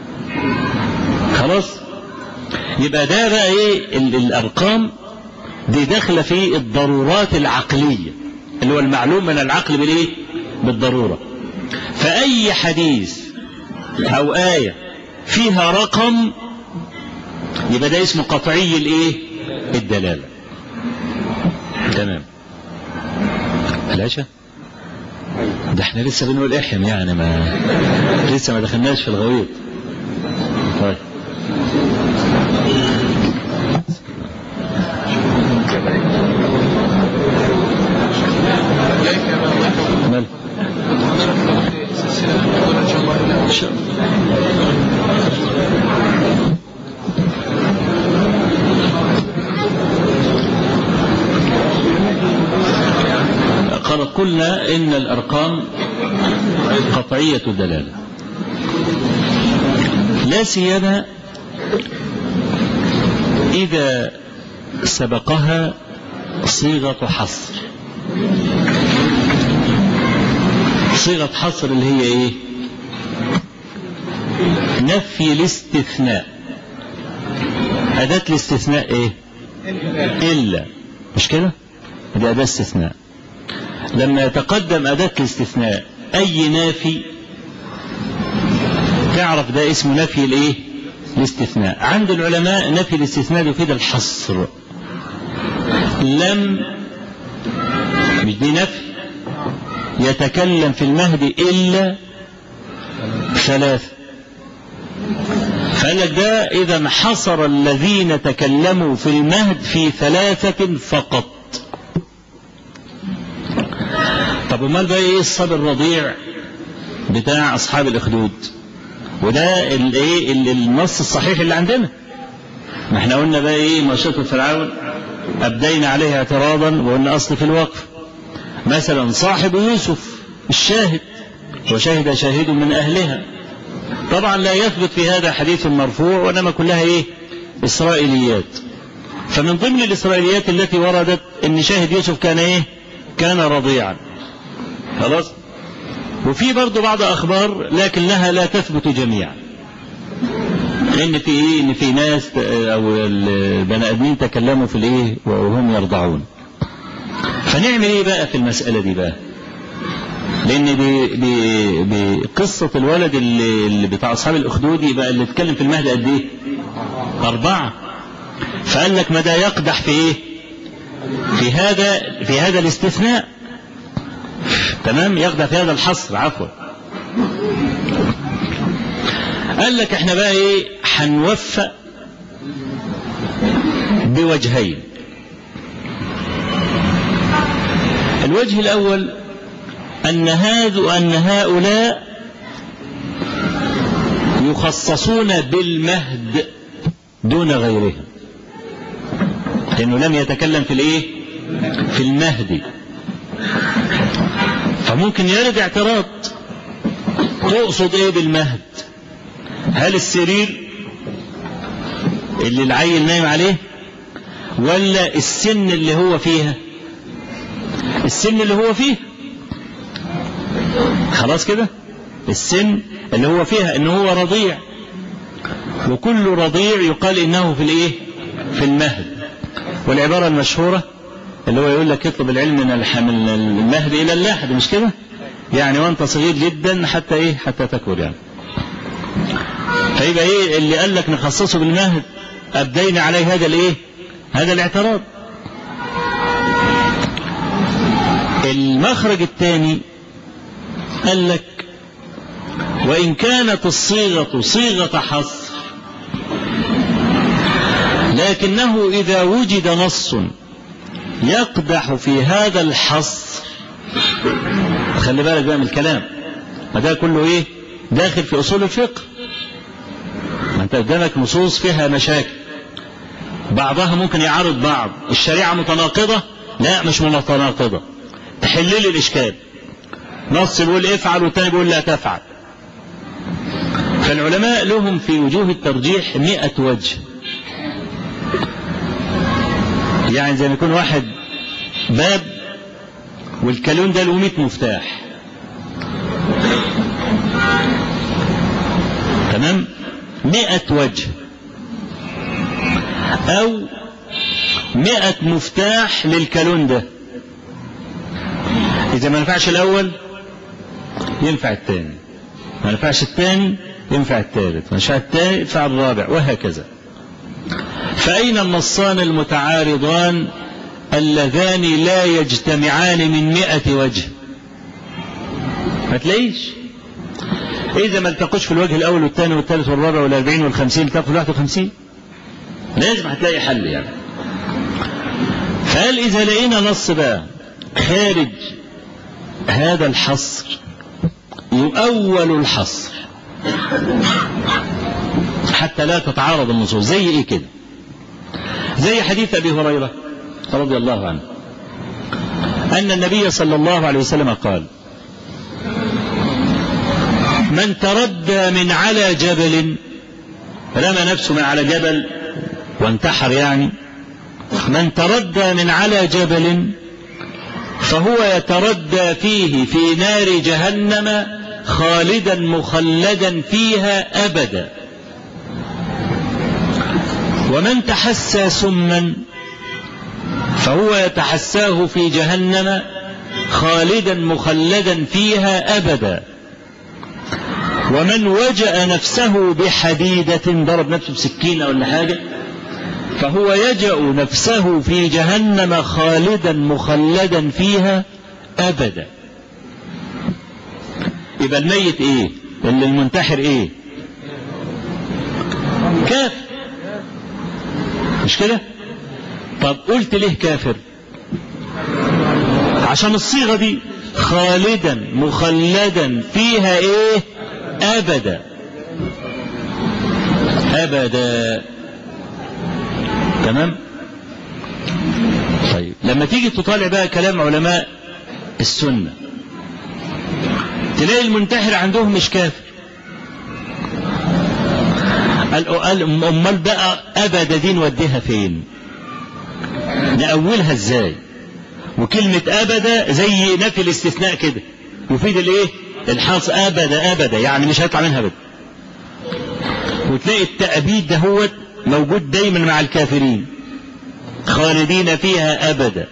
خلاص يبقى ده بقى ايه الارقام دي داخله في الضرورات العقليه اللي هو المعلوم من العقل بالايه بالضروره فاي حديث او ايه فيها رقم يبقى ده اسمه قطعي الايه الدلاله تمام العشاء ده احنا لسه بنقول احم يعني ما لسه ما دخلناش في الغويط طيب مال ان شاء الله قال قلنا إن الأرقام قطعية الدلالة لا سيما إذا سبقها صيغة حصر صيغة حصر اللي هي ايه نفي الاستثناء أداة الاستثناء ايه إلا مش كده دي أداة استثناء لما يتقدم أداة الاستثناء أي نافي تعرف ده اسمه نفي الايه الاستثناء عند العلماء نفي الاستثناء يفيد الحصر لم مش دي نفي يتكلم في المهد إلا ثلاثة فقال لك ده إذا حصر الذين تكلموا في المهد في ثلاثة فقط طب امال بقى ايه الصبي الرضيع بتاع اصحاب الاخدود وده الايه النص الصحيح اللي عندنا ما احنا قلنا بقى ايه مشيطة فرعون ابدينا عليه اعتراضا وقلنا اصل في الوقف مثلا صاحب يوسف الشاهد وشهد شاهد من اهلها طبعا لا يثبت في هذا حديث مرفوع وانما كلها ايه اسرائيليات فمن ضمن الاسرائيليات التي وردت ان شاهد يوسف كان ايه كان رضيعا خلاص وفي برضه بعض اخبار لكنها لا تثبت جميعا ان في ايه ان في ناس او البني ادمين تكلموا في الايه وهم يرضعون فنعمل ايه بقى في المساله دي بقى لان بقصه الولد اللي, اللي بتاع اصحاب الاخدود يبقى اللي اتكلم في المهد قد ايه اربعه فقال لك ما ده يقدح في ايه في هذا في هذا الاستثناء تمام يقدح في هذا الحصر عفوا قال لك احنا بقى ايه هنوفق بوجهين الوجه الاول ان هذا ان هؤلاء يخصصون بالمهد دون غيرهم لانه لم يتكلم في الايه في المهد فممكن يرد اعتراض تقصد ايه بالمهد هل السرير اللي العيل نايم عليه ولا السن اللي هو فيها السن اللي هو فيه خلاص كده السن اللي هو فيها ان هو رضيع وكل رضيع يقال انه في الايه في المهد والعبارة المشهورة اللي هو يقول لك اطلب العلم من المهد الى اللحد مش كده يعني وانت صغير جدا حتى ايه حتى تكبر يعني فيبقى ايه اللي قال لك نخصصه بالمهد ابدينا عليه هذا الايه هذا الاعتراض المخرج الثاني قال لك وإن كانت الصيغة صيغة حصر لكنه إذا وجد نص يقدح في هذا الحصر خلي بالك بقى من الكلام ما ده كله ايه داخل في اصول الفقه ما انت قدامك نصوص فيها مشاكل بعضها ممكن يعارض بعض الشريعة متناقضة لا مش متناقضة تحل لي الإشكال نص بيقول افعل والتاني بيقول لا تفعل فالعلماء لهم في وجوه الترجيح مئة وجه يعني زي ما يكون واحد باب والكالون ده له 100 مفتاح تمام مئة وجه أو مئة مفتاح للكالون ده إذا ما نفعش الأول ينفع الثاني ما نفعش الثاني ينفع الثالث ما نفع الثاني ينفع الرابع وهكذا فأين النصان المتعارضان اللذان لا يجتمعان من مئة وجه ما تلاقيش إذا ما التقوش في الوجه الأول والثاني والثالث والرابع والأربعين والخمسين التقوا في الواحد والخمسين لازم هتلاقي حل يعني فقال إذا لقينا نص بقى خارج هذا الحصر يؤول الحصر حتى لا تتعارض النصوص زي ايه كده زي حديث ابي هريره رضي الله عنه ان النبي صلى الله عليه وسلم قال من تردى من على جبل رمى نفسه من على جبل وانتحر يعني من تردى من على جبل فهو يتردى فيه في نار جهنم خالدا مخلدا فيها أبدا ومن تحسى سما فهو يتحساه في جهنم خالدا مخلدا فيها أبدا ومن وجأ نفسه بحديدة ضرب نفسه بسكينة ولا حاجة فهو يجأ نفسه في جهنم خالدا مخلدا فيها أبدا يبقى الميت ايه اللي المنتحر ايه كافر مش كده طب قلت ليه كافر عشان الصيغة دي خالدا مخلدا فيها ايه ابدا ابدا تمام طيب لما تيجي تطالع بقى كلام علماء السنة تلاقي المنتحر عندهم مش كافر امال بقى ابدا دي نوديها فين نأولها ازاي وكلمة ابدا زي نفي الاستثناء كده يفيد الايه الحاص ابدا ابدا يعني مش هيطلع منها ابدا وتلاقي التأبيد ده هو موجود دايما مع الكافرين خالدين فيها ابدا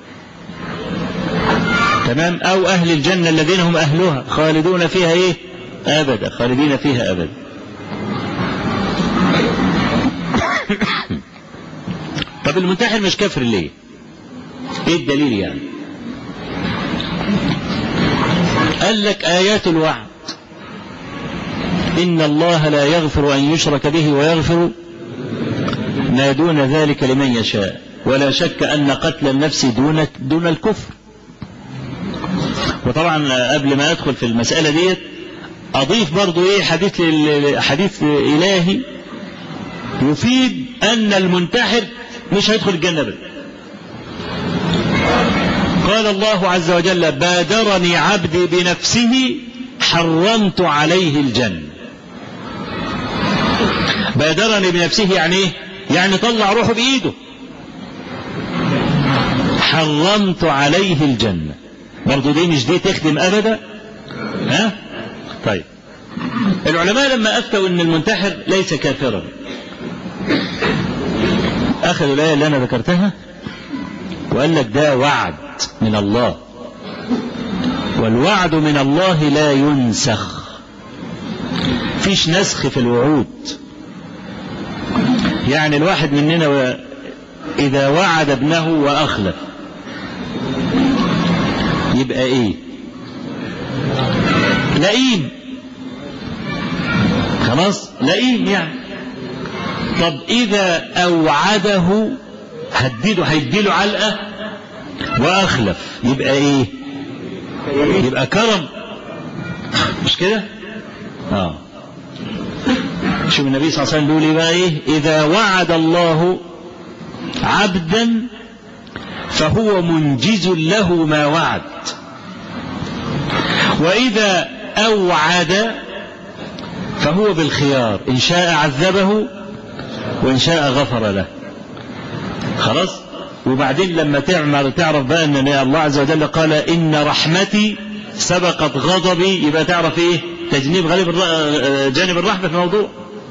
تمام او اهل الجنة الذين هم اهلها خالدون فيها ايه ابدا خالدين فيها ابدا طب المنتحر مش كافر ليه ايه الدليل يعني قال لك ايات الوعد ان الله لا يغفر ان يشرك به ويغفر ما دون ذلك لمن يشاء ولا شك ان قتل النفس دون دون الكفر وطبعا قبل ما ادخل في المساله ديت اضيف برضو ايه حديث حديث الهي يفيد ان المنتحر مش هيدخل الجنه بل. قال الله عز وجل بادرني عبدي بنفسه حرمت عليه الجنه بادرني بنفسه يعني ايه يعني طلع روحه بايده حرمت عليه الجنه برضو دي مش دي تخدم ابدا ها طيب العلماء لما افتوا ان المنتحر ليس كافرا اخذوا الايه اللي انا ذكرتها وقال لك ده وعد من الله والوعد من الله لا ينسخ فيش نسخ في الوعود يعني الواحد مننا اذا وعد ابنه واخلف يبقى ايه لئيم خلاص لئيم يعني طب اذا اوعده هديله هيديله علقه واخلف يبقى ايه يبقى كرم مش كده اه شوف النبي صلى الله عليه وسلم بيقول ايه بقى ايه اذا وعد الله عبدا فهو منجز له ما وعد واذا اوعد فهو بالخيار ان شاء عذبه وان شاء غفر له خلاص وبعدين لما تعمل تعرف بقى ان الله عز وجل قال ان رحمتي سبقت غضبي يبقى تعرف ايه تجنيب غالب جانب الرحمه في الموضوع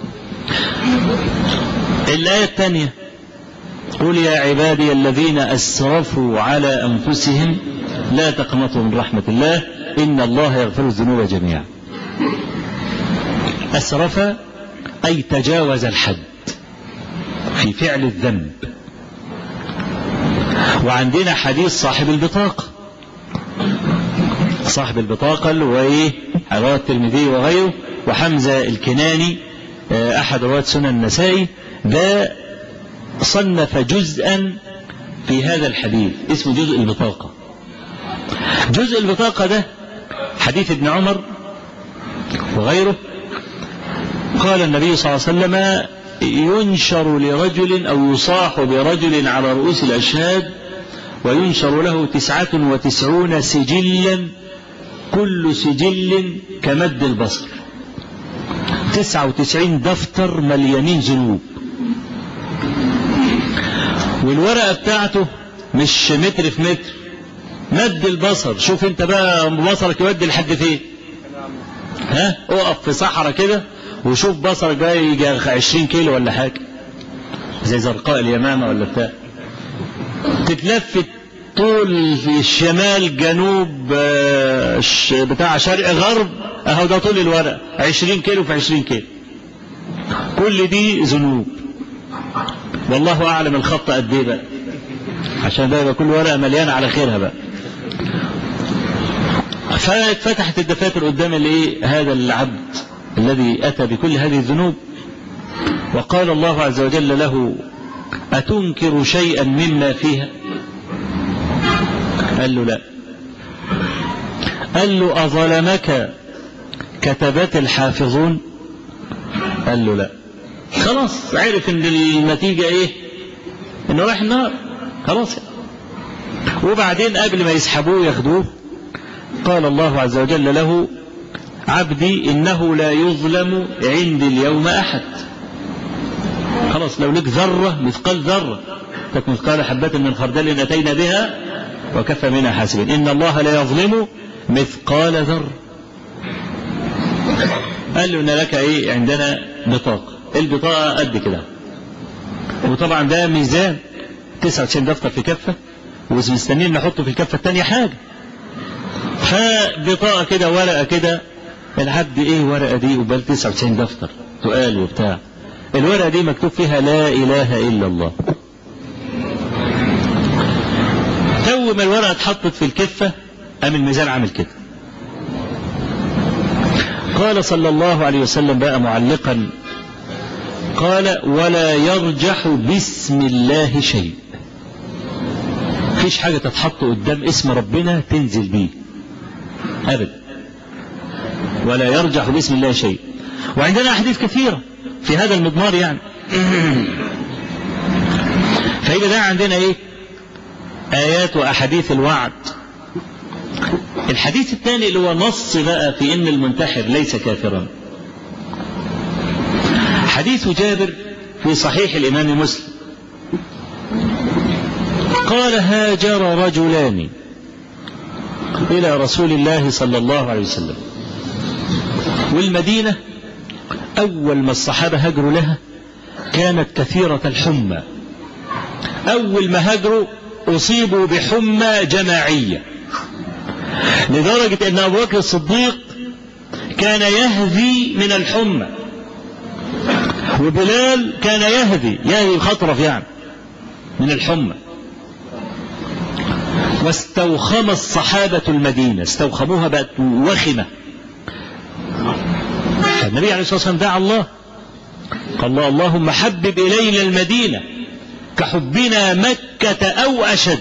الايه الثانيه قل يا عبادي الذين اسرفوا على انفسهم لا تقنطوا من رحمه الله ان الله يغفر الذنوب جميعا اسرف اي تجاوز الحد في فعل الذنب وعندنا حديث صاحب البطاقة صاحب البطاقة اللي هو ايه رواه الترمذي وغيره وحمزة الكناني أحد رواة سنن النسائي ده صنف جزءا في هذا الحديث اسمه جزء البطاقة جزء البطاقة ده حديث ابن عمر وغيره قال النبي صلى الله عليه وسلم ينشر لرجل أو يصاح برجل على رؤوس الأشهاد وينشر له تسعة وتسعون سجلا كل سجل كمد البصر تسعة وتسعين دفتر مليانين ذنوب والورقة بتاعته مش متر في متر مد البصر شوف انت بقى بصرك يودي لحد فين ها اقف في صحراء كده وشوف بصرك بقى يجي 20 كيلو ولا حاجه زي زرقاء اليمامه ولا بتاع تتلفت طول في الشمال جنوب آه، ش- بتاع شرق غرب اهو ده طول الورق 20 كيلو في 20 كيلو كل دي ذنوب والله اعلم الخط قد ايه بقى عشان ده يبقى كل ورقه مليانه على خيرها بقى فاتفتحت الدفاتر قدام الايه هذا العبد الذي اتى بكل هذه الذنوب وقال الله عز وجل له اتنكر شيئا مما فيها قال له لا قال له اظلمك كتبت الحافظون قال له لا خلاص عرف ان النتيجه ايه انه رايح النار خلاص وبعدين قبل ما يسحبوه ياخدوه قال الله عز وجل له عبدي إنه لا يظلم عندي اليوم أحد خلاص لو لك ذرة مثقال ذرة تك مثقال حبة من خردل أتينا بها وكفى منها حاسبين إن الله لا يظلم مثقال ذرة قال له إن لك إيه عندنا بطاقة البطاقة قد كده وطبعا ده ميزان 99 دفتر في كفة ومستنيين نحطه في الكفة الثانية حاجة فبطاقة كده ورقة كده العبد ايه ورقة دي وبال 99 دفتر تقال وبتاع الورقة دي مكتوب فيها لا إله إلا الله تو ما الورقة اتحطت في الكفة قام الميزان عامل كده قال صلى الله عليه وسلم بقى معلقا قال ولا يرجح باسم الله شيء مفيش حاجة تتحط قدام اسم ربنا تنزل بيه أبدا ولا يرجح باسم الله شيء وعندنا أحاديث كثيرة في هذا المضمار يعني فإذا ده عندنا إيه آيات وأحاديث الوعد الحديث الثاني اللي هو نص بقى في إن المنتحر ليس كافرا حديث جابر في صحيح الإمام مسلم قال هاجر رجلان إلى رسول الله صلى الله عليه وسلم والمدينة أول ما الصحابة هاجروا لها كانت كثيرة الحمى أول ما هاجروا أصيبوا بحمى جماعية لدرجة أن أبو بكر الصديق كان يهذي من الحمى وبلال كان يهذي يهذي خطرف يعني من الحمى واستوخم الصحابة المدينة استوخموها بقت وخمة فالنبي عليه الصلاة والسلام دعا الله قال الله اللهم حبب إلينا المدينة كحبنا مكة أو أشد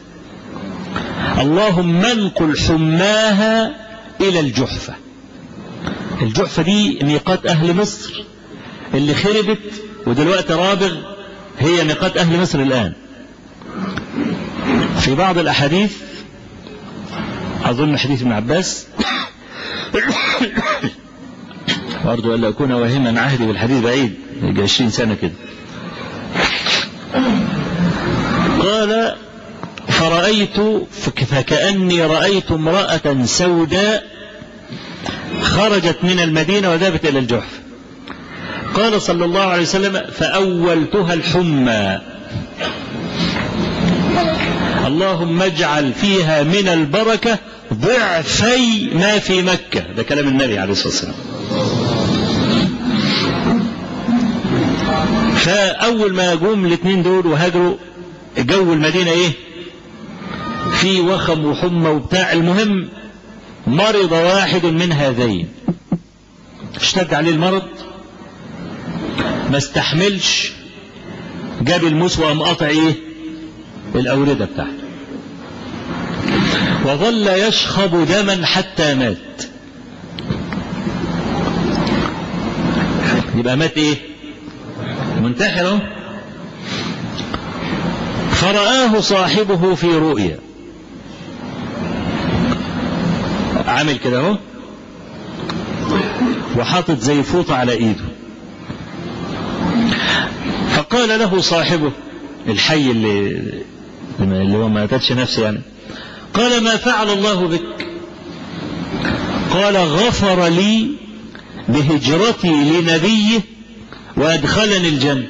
اللهم انقل حماها إلى الجحفة الجحفة دي ميقات أهل مصر اللي خربت ودلوقتي رابغ هي ميقات أهل مصر الآن في بعض الأحاديث أظن حديث ابن عباس برضو ألا أكون واهما عهدي بالحديث بعيد يجي 20 سنة كده قال فرأيت فكأني رأيت امرأة سوداء خرجت من المدينة وذهبت إلى الجحف قال صلى الله عليه وسلم فأولتها الحمى اللهم اجعل فيها من البركة ضعفي ما في مكة ده كلام النبي عليه الصلاة والسلام فأول ما جم الاثنين دول وهاجروا جو المدينة ايه في وخم وحمى وبتاع المهم مرض واحد من هذين اشتد عليه المرض ما استحملش جاب الموس وقام قاطع ايه الأوردة بتاعته وظل يشخب دما حتى مات يبقى مات ايه منتحر فرآه صاحبه في رؤيا عامل كده اهو وحاطط زي فوطة على ايده فقال له صاحبه الحي اللي اللي هو ما ماتتش نفسه يعني قال ما فعل الله بك قال غفر لي بهجرتي لنبيه وأدخلني الجنة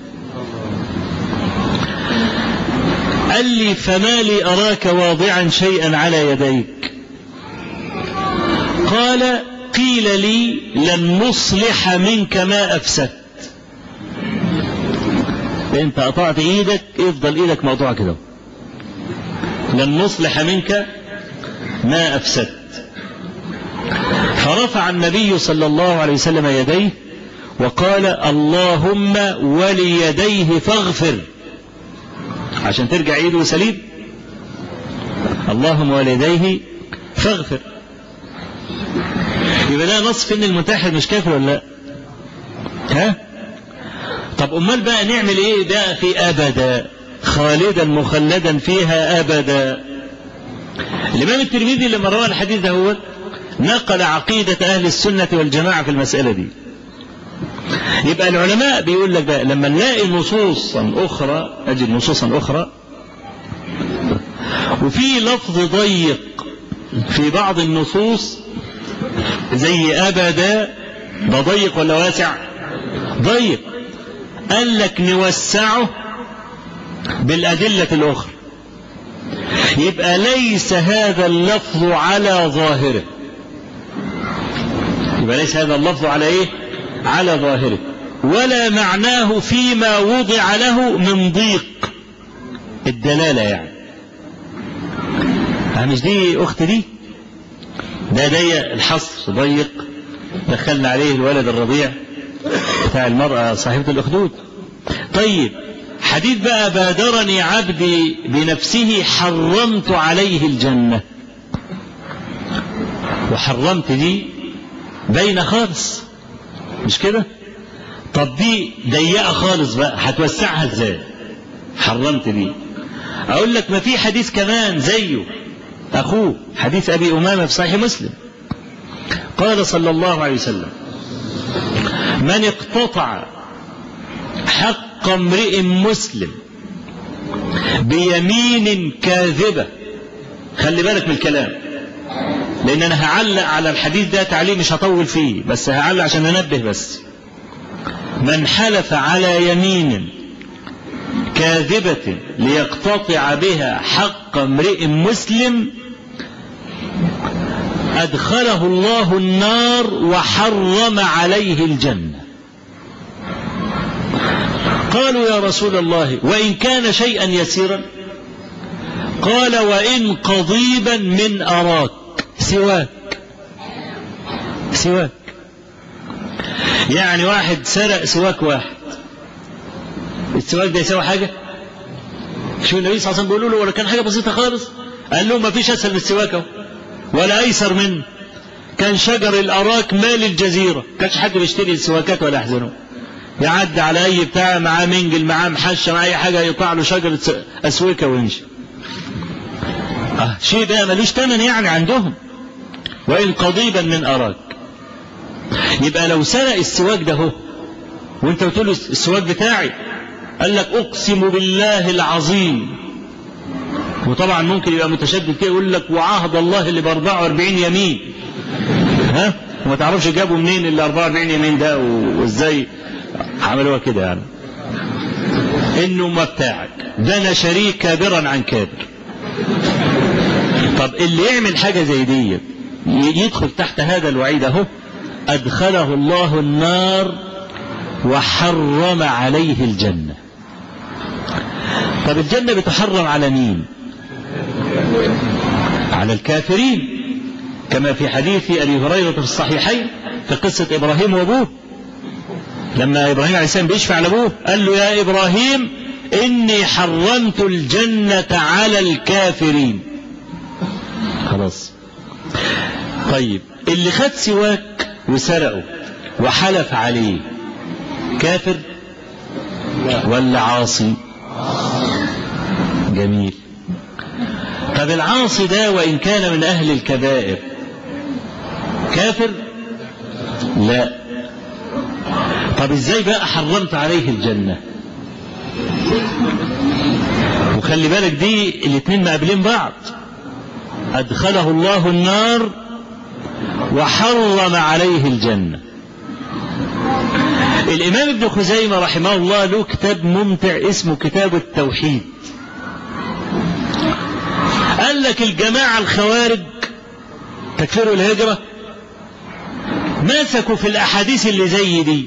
قال لي فما لي أراك واضعا شيئا على يديك قال قيل لي لن نصلح منك ما أفسدت انت قطعت ايدك افضل ايدك مقطوعة كده لن نصلح منك ما أفسدت فرفع النبي صلى الله عليه وسلم يديه وقال اللهم وليديه فاغفر عشان ترجع ايده سليم اللهم وليديه فاغفر يبقى ده نص في ان المنتحر مش كافر ولا لا ها طب امال بقى نعمل ايه ده في ابدا خالدا مخلدا فيها ابدا الامام الترمذي لما روى الحديث ده هو نقل عقيدة اهل السنة والجماعة في المسألة دي يبقى العلماء بيقول لك بقى لما نلاقي نصوصا اخرى اجد نصوصا اخرى وفي لفظ ضيق في بعض النصوص زي ابدا ده ضيق ولا واسع ضيق قال لك نوسعه بالادله الاخرى يبقى ليس هذا اللفظ على ظاهره يبقى ليس هذا اللفظ على ايه على ظاهره ولا معناه فيما وضع له من ضيق الدلاله يعني مش دي اخت دي ده ضيق الحصر ضيق دخلنا عليه الولد الرضيع بتاع المرأة صاحبة الأخدود طيب حديث بقى بادرني عبدي بنفسه حرمت عليه الجنة وحرمت دي باينة خالص مش كده طب دي ضيقة خالص بقى هتوسعها ازاي حرمت دي اقول لك ما في حديث كمان زيه اخوه حديث ابي امامة في صحيح مسلم قال صلى الله عليه وسلم من اقتطع حق امرئ مسلم بيمين كاذبة خلي بالك من الكلام لان انا هعلق على الحديث ده تعليق مش هطول فيه بس هعلق عشان انبه بس من حلف على يمين كاذبة ليقتطع بها حق امرئ مسلم أدخله الله النار وحرم عليه الجنة قالوا يا رسول الله وإن كان شيئا يسيرا قال وإن قضيبا من أراك سواك سواك يعني واحد سرق سواك واحد السواك ده يساوي حاجة شو النبي صلى الله عليه وسلم بيقولوا له ولا كان حاجة بسيطة خالص قال له ما فيش أسهل من السواك اهو ولا أيسر منه كان شجر الأراك مال الجزيرة كانش حد بيشتري السواكات ولا يحزنه يعدي على أي بتاع معاه منجل معاه محشة معاه أي حاجة يقطع له شجرة أسويكة ويمشي آه شيء ده ملوش ثمن يعني عندهم وإن قضيبا من أراك يبقى لو سرق السواك ده هو وانت بتقول له السواك بتاعي قال لك اقسم بالله العظيم وطبعا ممكن يبقى متشدد كده يقول لك وعهد الله اللي ب 44 يمين ها وما تعرفش جابوا منين ال 44 يمين ده وازاي عملوها كده يعني انه ما بتاعك ده انا شريك كابرا عن كابر طب اللي يعمل حاجة زي دي يدخل تحت هذا الوعيد اهو ادخله الله النار وحرم عليه الجنة طب الجنة بتحرم على مين على الكافرين كما في حديث أبي هريرة في الصحيحين في قصة إبراهيم وأبوه لما إبراهيم عليه السلام بيشفع لأبوه قال له يا إبراهيم إني حرمت الجنة على الكافرين خلاص طيب اللي خد سواك وسرقه وحلف عليه كافر ولا عاصي جميل طب العاصي ده وإن كان من أهل الكبائر كافر لا طب ازاي بقى حرمت عليه الجنة وخلي بالك دي الاتنين مقابلين بعض أدخله الله النار وحرم عليه الجنة الإمام ابن خزيمة رحمه الله له كتاب ممتع اسمه كتاب التوحيد قال لك الجماعة الخوارج تكفروا الهجرة مسكوا في الأحاديث اللي زي دي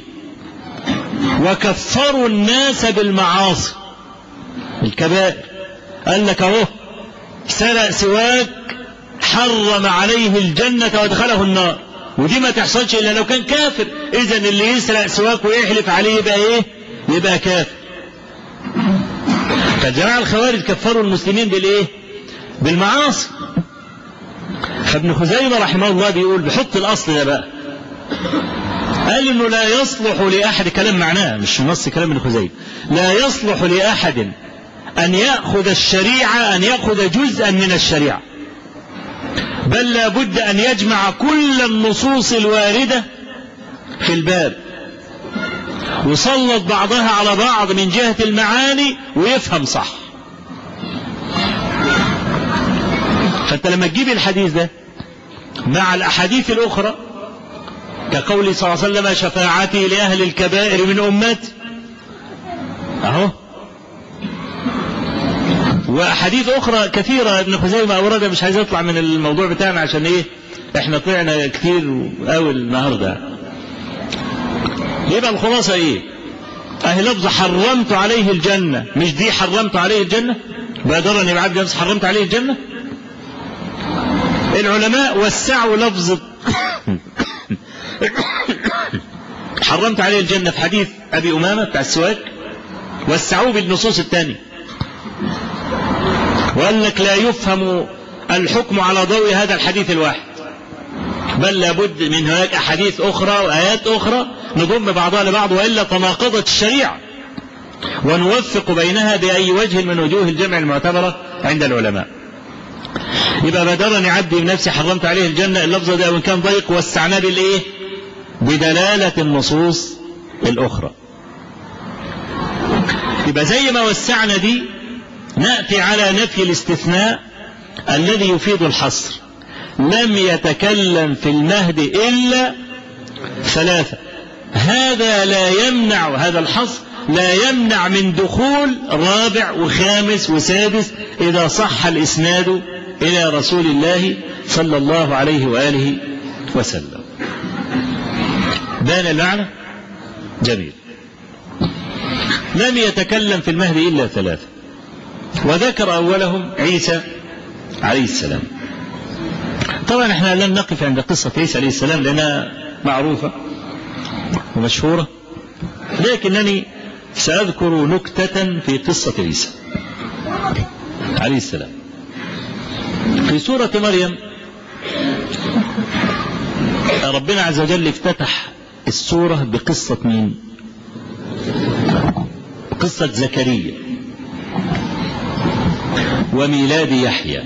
وكفروا الناس بالمعاصي الكبائر قال لك اهو سرق سواك حرم عليه الجنة وادخله النار ودي ما تحصلش الا لو كان كافر اذا اللي يسرق سواك ويحلف عليه يبقى ايه يبقى كافر فالجماعة الخوارج كفروا المسلمين بالايه بالمعاصي فابن خزيمة رحمه الله بيقول بحط الاصل ده بقى قال انه لا يصلح لاحد كلام معناه مش نص كلام ابن خزيمة لا يصلح لاحد ان ياخذ الشريعه ان ياخذ جزءا من الشريعه بل لا بد ان يجمع كل النصوص الوارده في الباب ويسلط بعضها على بعض من جهه المعاني ويفهم صح فانت لما تجيب الحديث ده مع الاحاديث الاخرى كقوله صلى الله عليه وسلم شفاعتي لأهل الكبائر من أمتي أهو وأحاديث أخرى كثيرة ابن خزيمة أوردها مش عايز يطلع من الموضوع بتاعنا عشان إيه إحنا طلعنا كتير قوي النهاردة يبقى الخلاصة إيه أهي لفظ حرمت عليه الجنة مش دي حرمت عليه الجنة بادرني بعد نفس حرمت عليه الجنة العلماء وسعوا لفظ حرمت عليه الجنة في حديث أبي أمامة بتاع السواك وسعوه بالنصوص الثانية وقال لك لا يفهم الحكم على ضوء هذا الحديث الواحد بل لابد من هناك أحاديث أخرى وآيات أخرى نضم بعضها لبعض وإلا تناقضت الشريعة ونوفق بينها بأي وجه من وجوه الجمع المعتبرة عند العلماء يبقى بدرني عبدي بنفسي حرمت عليه الجنة اللفظ ده وإن كان ضيق وسعناه بالإيه بدلالة النصوص الأخرى يبقى زي ما وسعنا دي نأتي على نفي الاستثناء الذي يفيد الحصر لم يتكلم في المهد إلا ثلاثة هذا لا يمنع هذا الحصر لا يمنع من دخول رابع وخامس وسادس إذا صح الإسناد إلى رسول الله صلى الله عليه وآله وسلم بان المعنى جميل لم يتكلم في المهد إلا ثلاثة وذكر أولهم عيسى عليه السلام طبعا احنا لن نقف عند قصة عيسى عليه السلام لأنها معروفة ومشهورة لكنني سأذكر نكتة في قصة عيسى عليه السلام في سورة مريم ربنا عز وجل افتتح السورة بقصة مين قصة زكريا وميلاد يحيى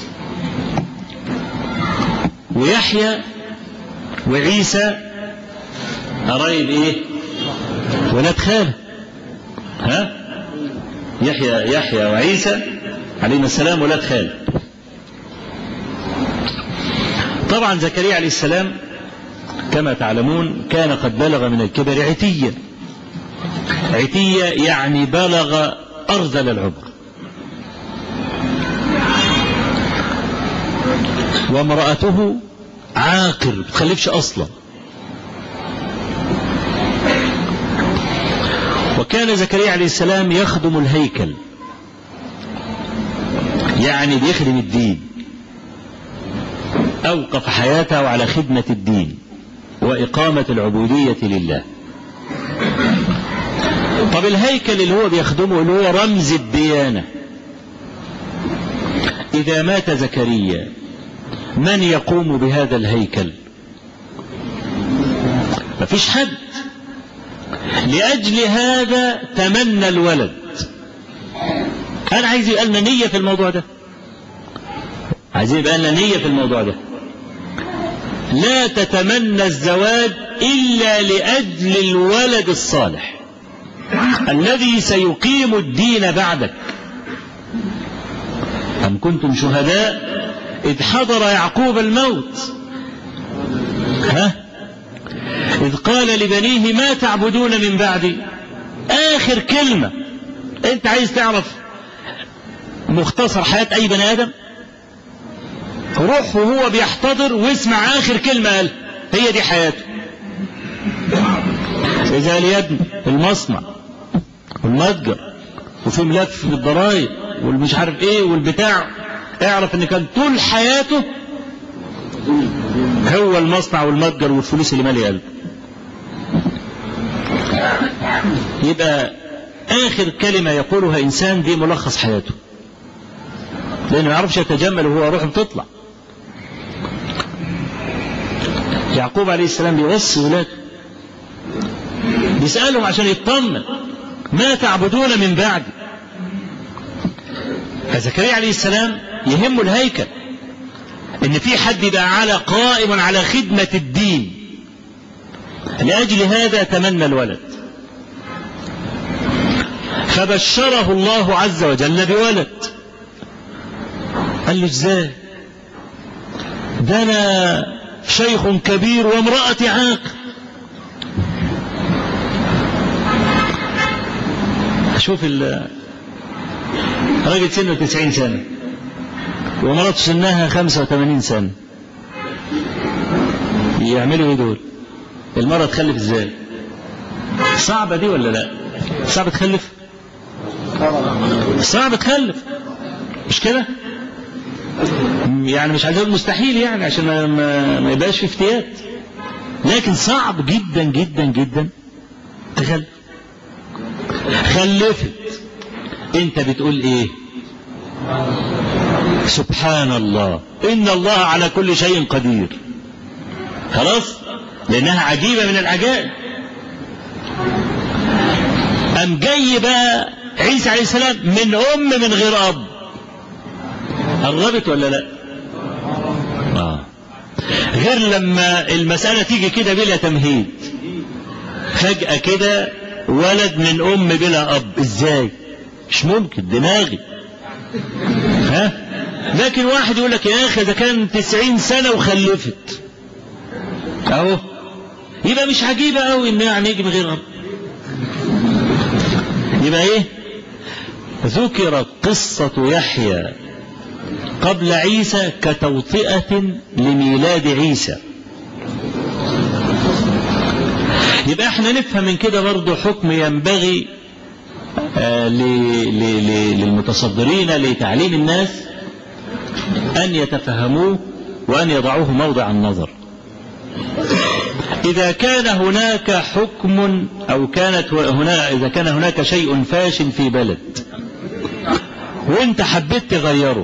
ويحيى وعيسى قرايب ايه ولاد خاله ها يحيى يحيى وعيسى عليهما السلام ولاد خاله طبعا زكريا عليه السلام كما تعلمون كان قد بلغ من الكبر عتيا عتية يعني بلغ أرذل العمر وامرأته عاقر بتخلفش أصلا وكان زكريا عليه السلام يخدم الهيكل يعني بيخدم الدين أوقف حياته على خدمة الدين وإقامة العبودية لله طب الهيكل اللي هو بيخدمه اللي هو رمز الديانة إذا مات زكريا من يقوم بهذا الهيكل مفيش حد لأجل هذا تمنى الولد أنا عايز يبقى لنا نية في الموضوع ده عايزين يبقى لنا نية في الموضوع ده لا تتمنى الزواج إلا لأجل الولد الصالح الذي سيقيم الدين بعدك أم كنتم شهداء إذ حضر يعقوب الموت ها إذ قال لبنيه ما تعبدون من بعدي آخر كلمة أنت عايز تعرف مختصر حياة أي بني آدم روح وهو بيحتضر واسمع آخر كلمة قال هي دي حياته إذا اليد المصنع والمتجر وفي ملف بالضرايب والمش عارف ايه والبتاع اعرف ان كان طول حياته هو المصنع والمتجر والفلوس اللي مالي قلبه يبقى آخر كلمة يقولها إنسان دي ملخص حياته لأنه ما يعرفش يتجمل وهو روحه بتطلع يعقوب عليه السلام بيوصي ولاده بيسألهم عشان يطمن ما تعبدون من بعدي فزكريا عليه السلام يهمه الهيكل ان في حد يبقى على قائم على خدمة الدين لأجل هذا تمنى الولد فبشره الله عز وجل بولد قال له ازاي ده انا شيخ كبير وامرأتي عاقل شوف راجل سنه 90 سنة ومراته سنها 85 سنة يعملوا ايه دول المرأة تخلف ازاي صعبة دي ولا لا صعب تخلف صعب تخلف مش كده يعني مش عايز اقول مستحيل يعني عشان ما, ما, ما يبقاش في افتيات لكن صعب جدا جدا جدا تخلف خلفت انت بتقول ايه سبحان الله ان الله على كل شيء قدير خلاص لانها عجيبه من العجائب ام جاي بقى عيسى عليه السلام من ام من غير اب قربت ولا لا آه. غير لما المسألة تيجي كده بلا تمهيد فجأة كده ولد من أم بلا أب إزاي مش ممكن دماغي ها لكن واحد يقول لك يا أخي ده كان تسعين سنة وخلفت أهو يبقى مش عجيبة أوي إن يعني يجي من غير أب يبقى إيه ذكرت قصة يحيى قبل عيسى كتوطئة لميلاد عيسى يبقى احنا نفهم من كده برضه حكم ينبغي آه للمتصدرين لتعليم الناس أن يتفهموه وأن يضعوه موضع النظر إذا كان هناك حكم أو كانت هنا إذا كان هناك شيء فاشل في بلد وأنت حبيت تغيره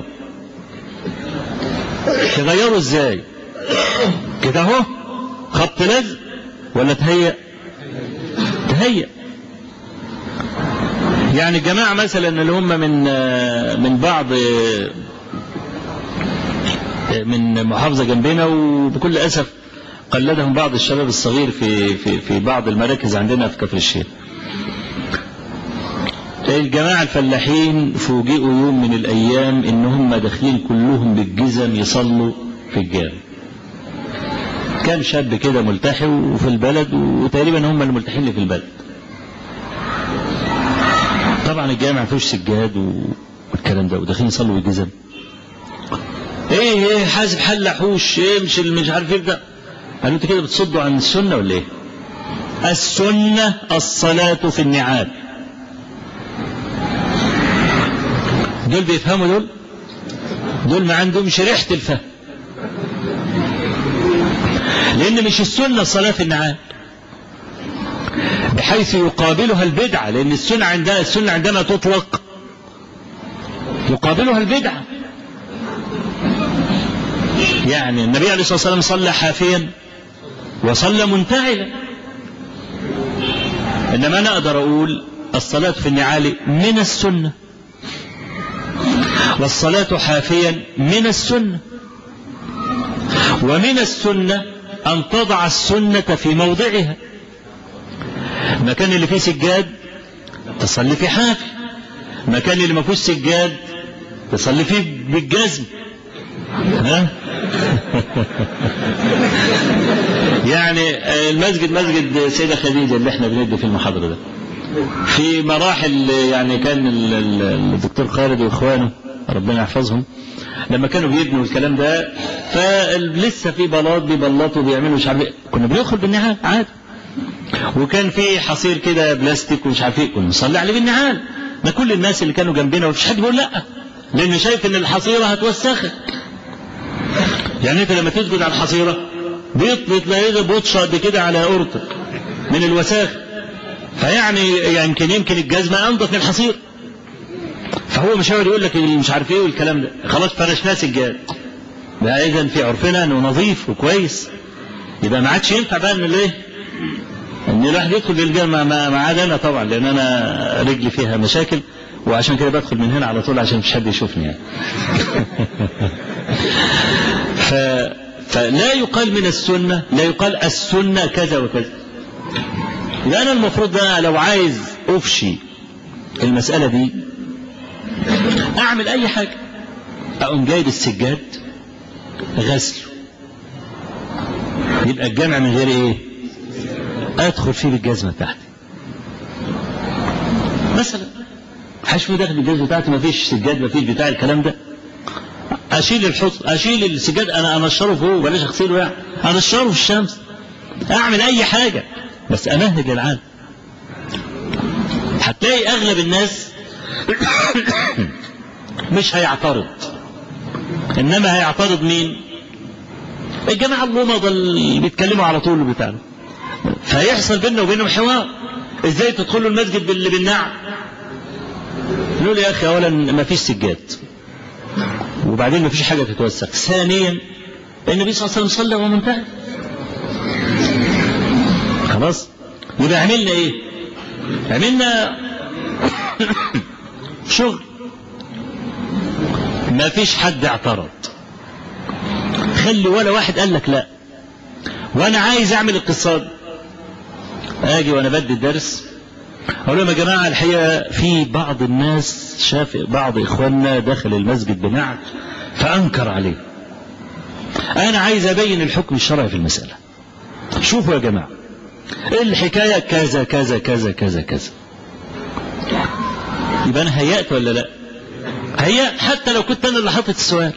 تغيره ازاي كده اهو خط لزق ولا تهيأ تهيأ يعني الجماعة مثلا اللي هم من من بعض من محافظة جنبنا وبكل أسف قلدهم بعض الشباب الصغير في في في بعض المراكز عندنا في كفر الشيخ. الجماعة الفلاحين فوجئوا يوم من الأيام إن هم داخلين كلهم بالجزم يصلوا في الجامع. كان شاب كده ملتحي وفي البلد وتقريبا هم الملتحين اللي في البلد. طبعا الجامع ما فيهوش سجاد والكلام ده وداخلين يصلوا بالجزم. ايه ايه حاسب حل حوش ايه مش مش عارف ايه ده قالوا انت كده بتصدوا عن السنه ولا ايه؟ السنه الصلاه في النعال دول بيفهموا دول دول ما عندهمش ريحة الفهم لأن مش السنة الصلاة في النعال بحيث يقابلها البدعة لأن السنة عندها السنة عندما تطلق يقابلها البدعة يعني النبي عليه الصلاة والسلام صلى حافيا وصلى منتعلا إنما أنا أقدر أقول الصلاة في النعال من السنة والصلاة حافيا من السنة ومن السنة أن تضع السنة في موضعها المكان اللي فيه سجاد تصلي في حافي المكان اللي ما فيهوش سجاد تصلي فيه بالجزم ها؟ يعني المسجد مسجد سيدة خديجة اللي احنا بندي في المحاضرة ده في مراحل يعني كان الدكتور خالد واخوانه ربنا يحفظهم لما كانوا بيبنوا الكلام ده فلسه في بلاط بيبلطوا بيعملوا مش عارف ايه كنا بندخل بالنعال عادي وكان في حصير كده بلاستيك ومش عارف ايه كنا نصلي عليه بالنعال ده كل الناس اللي كانوا جنبنا ومفيش حد بيقول لا لانه شايف ان الحصيره هتوسخك يعني انت لما تسجد على الحصيره بيطلع تلاقيه بوتش قد كده على قرطك من الوساخ فيعني يمكن يمكن الجزمه انضف من الحصير فهو مش هيقعد يقول لك مش عارف ايه والكلام ده خلاص فرشناه سجاد ده اذا في عرفنا انه نظيف وكويس يبقى ما عادش ينفع بقى ان الايه ان الواحد يدخل للجامعة ما عدا انا طبعا لان انا رجلي فيها مشاكل وعشان كده بدخل من هنا على طول عشان مش حد يشوفني يعني. ف... فلا يقال من السنة لا يقال السنة كذا وكذا يبقى أنا المفروض بقى لو عايز أفشي المسألة دي أعمل أي حاجة أقوم جايب السجاد غسله يبقى الجامع من غير إيه؟ أدخل فيه بالجزمة بتاعتي مثلا حشو داخل الجزمة بتاعتي مفيش سجاد مفيش بتاع الكلام ده اشيل الحص اشيل السجاد انا انشره فوق بلاش اغسله يعني انشره في الشمس اعمل اي حاجه بس امهد للعالم هتلاقي اغلب الناس مش هيعترض انما هيعترض مين الجماعه اللمضه اللي بيتكلموا على طول بتاعنا فيحصل بيننا وبينهم حوار ازاي تدخلوا المسجد باللي بالنعم نقول يا اخي اولا ما فيش سجاد وبعدين ما فيش حاجة تتوسخ ثانيا النبي صلى الله عليه وسلم صلى ومنتهى خلاص يبقى عملنا ايه عملنا شغل ما فيش حد اعترض خلي ولا واحد قال لك لا وانا عايز اعمل اقتصاد اجي وانا بدي الدرس اقول لهم يا جماعه الحقيقه في بعض الناس شاف بعض اخواننا دخل المسجد بنعت فانكر عليه انا عايز ابين الحكم الشرعي في المساله شوفوا يا جماعه الحكايه كذا كذا كذا كذا كذا يبقى انا هيأت ولا لا هيأت حتى لو كنت انا اللي حاطط السؤال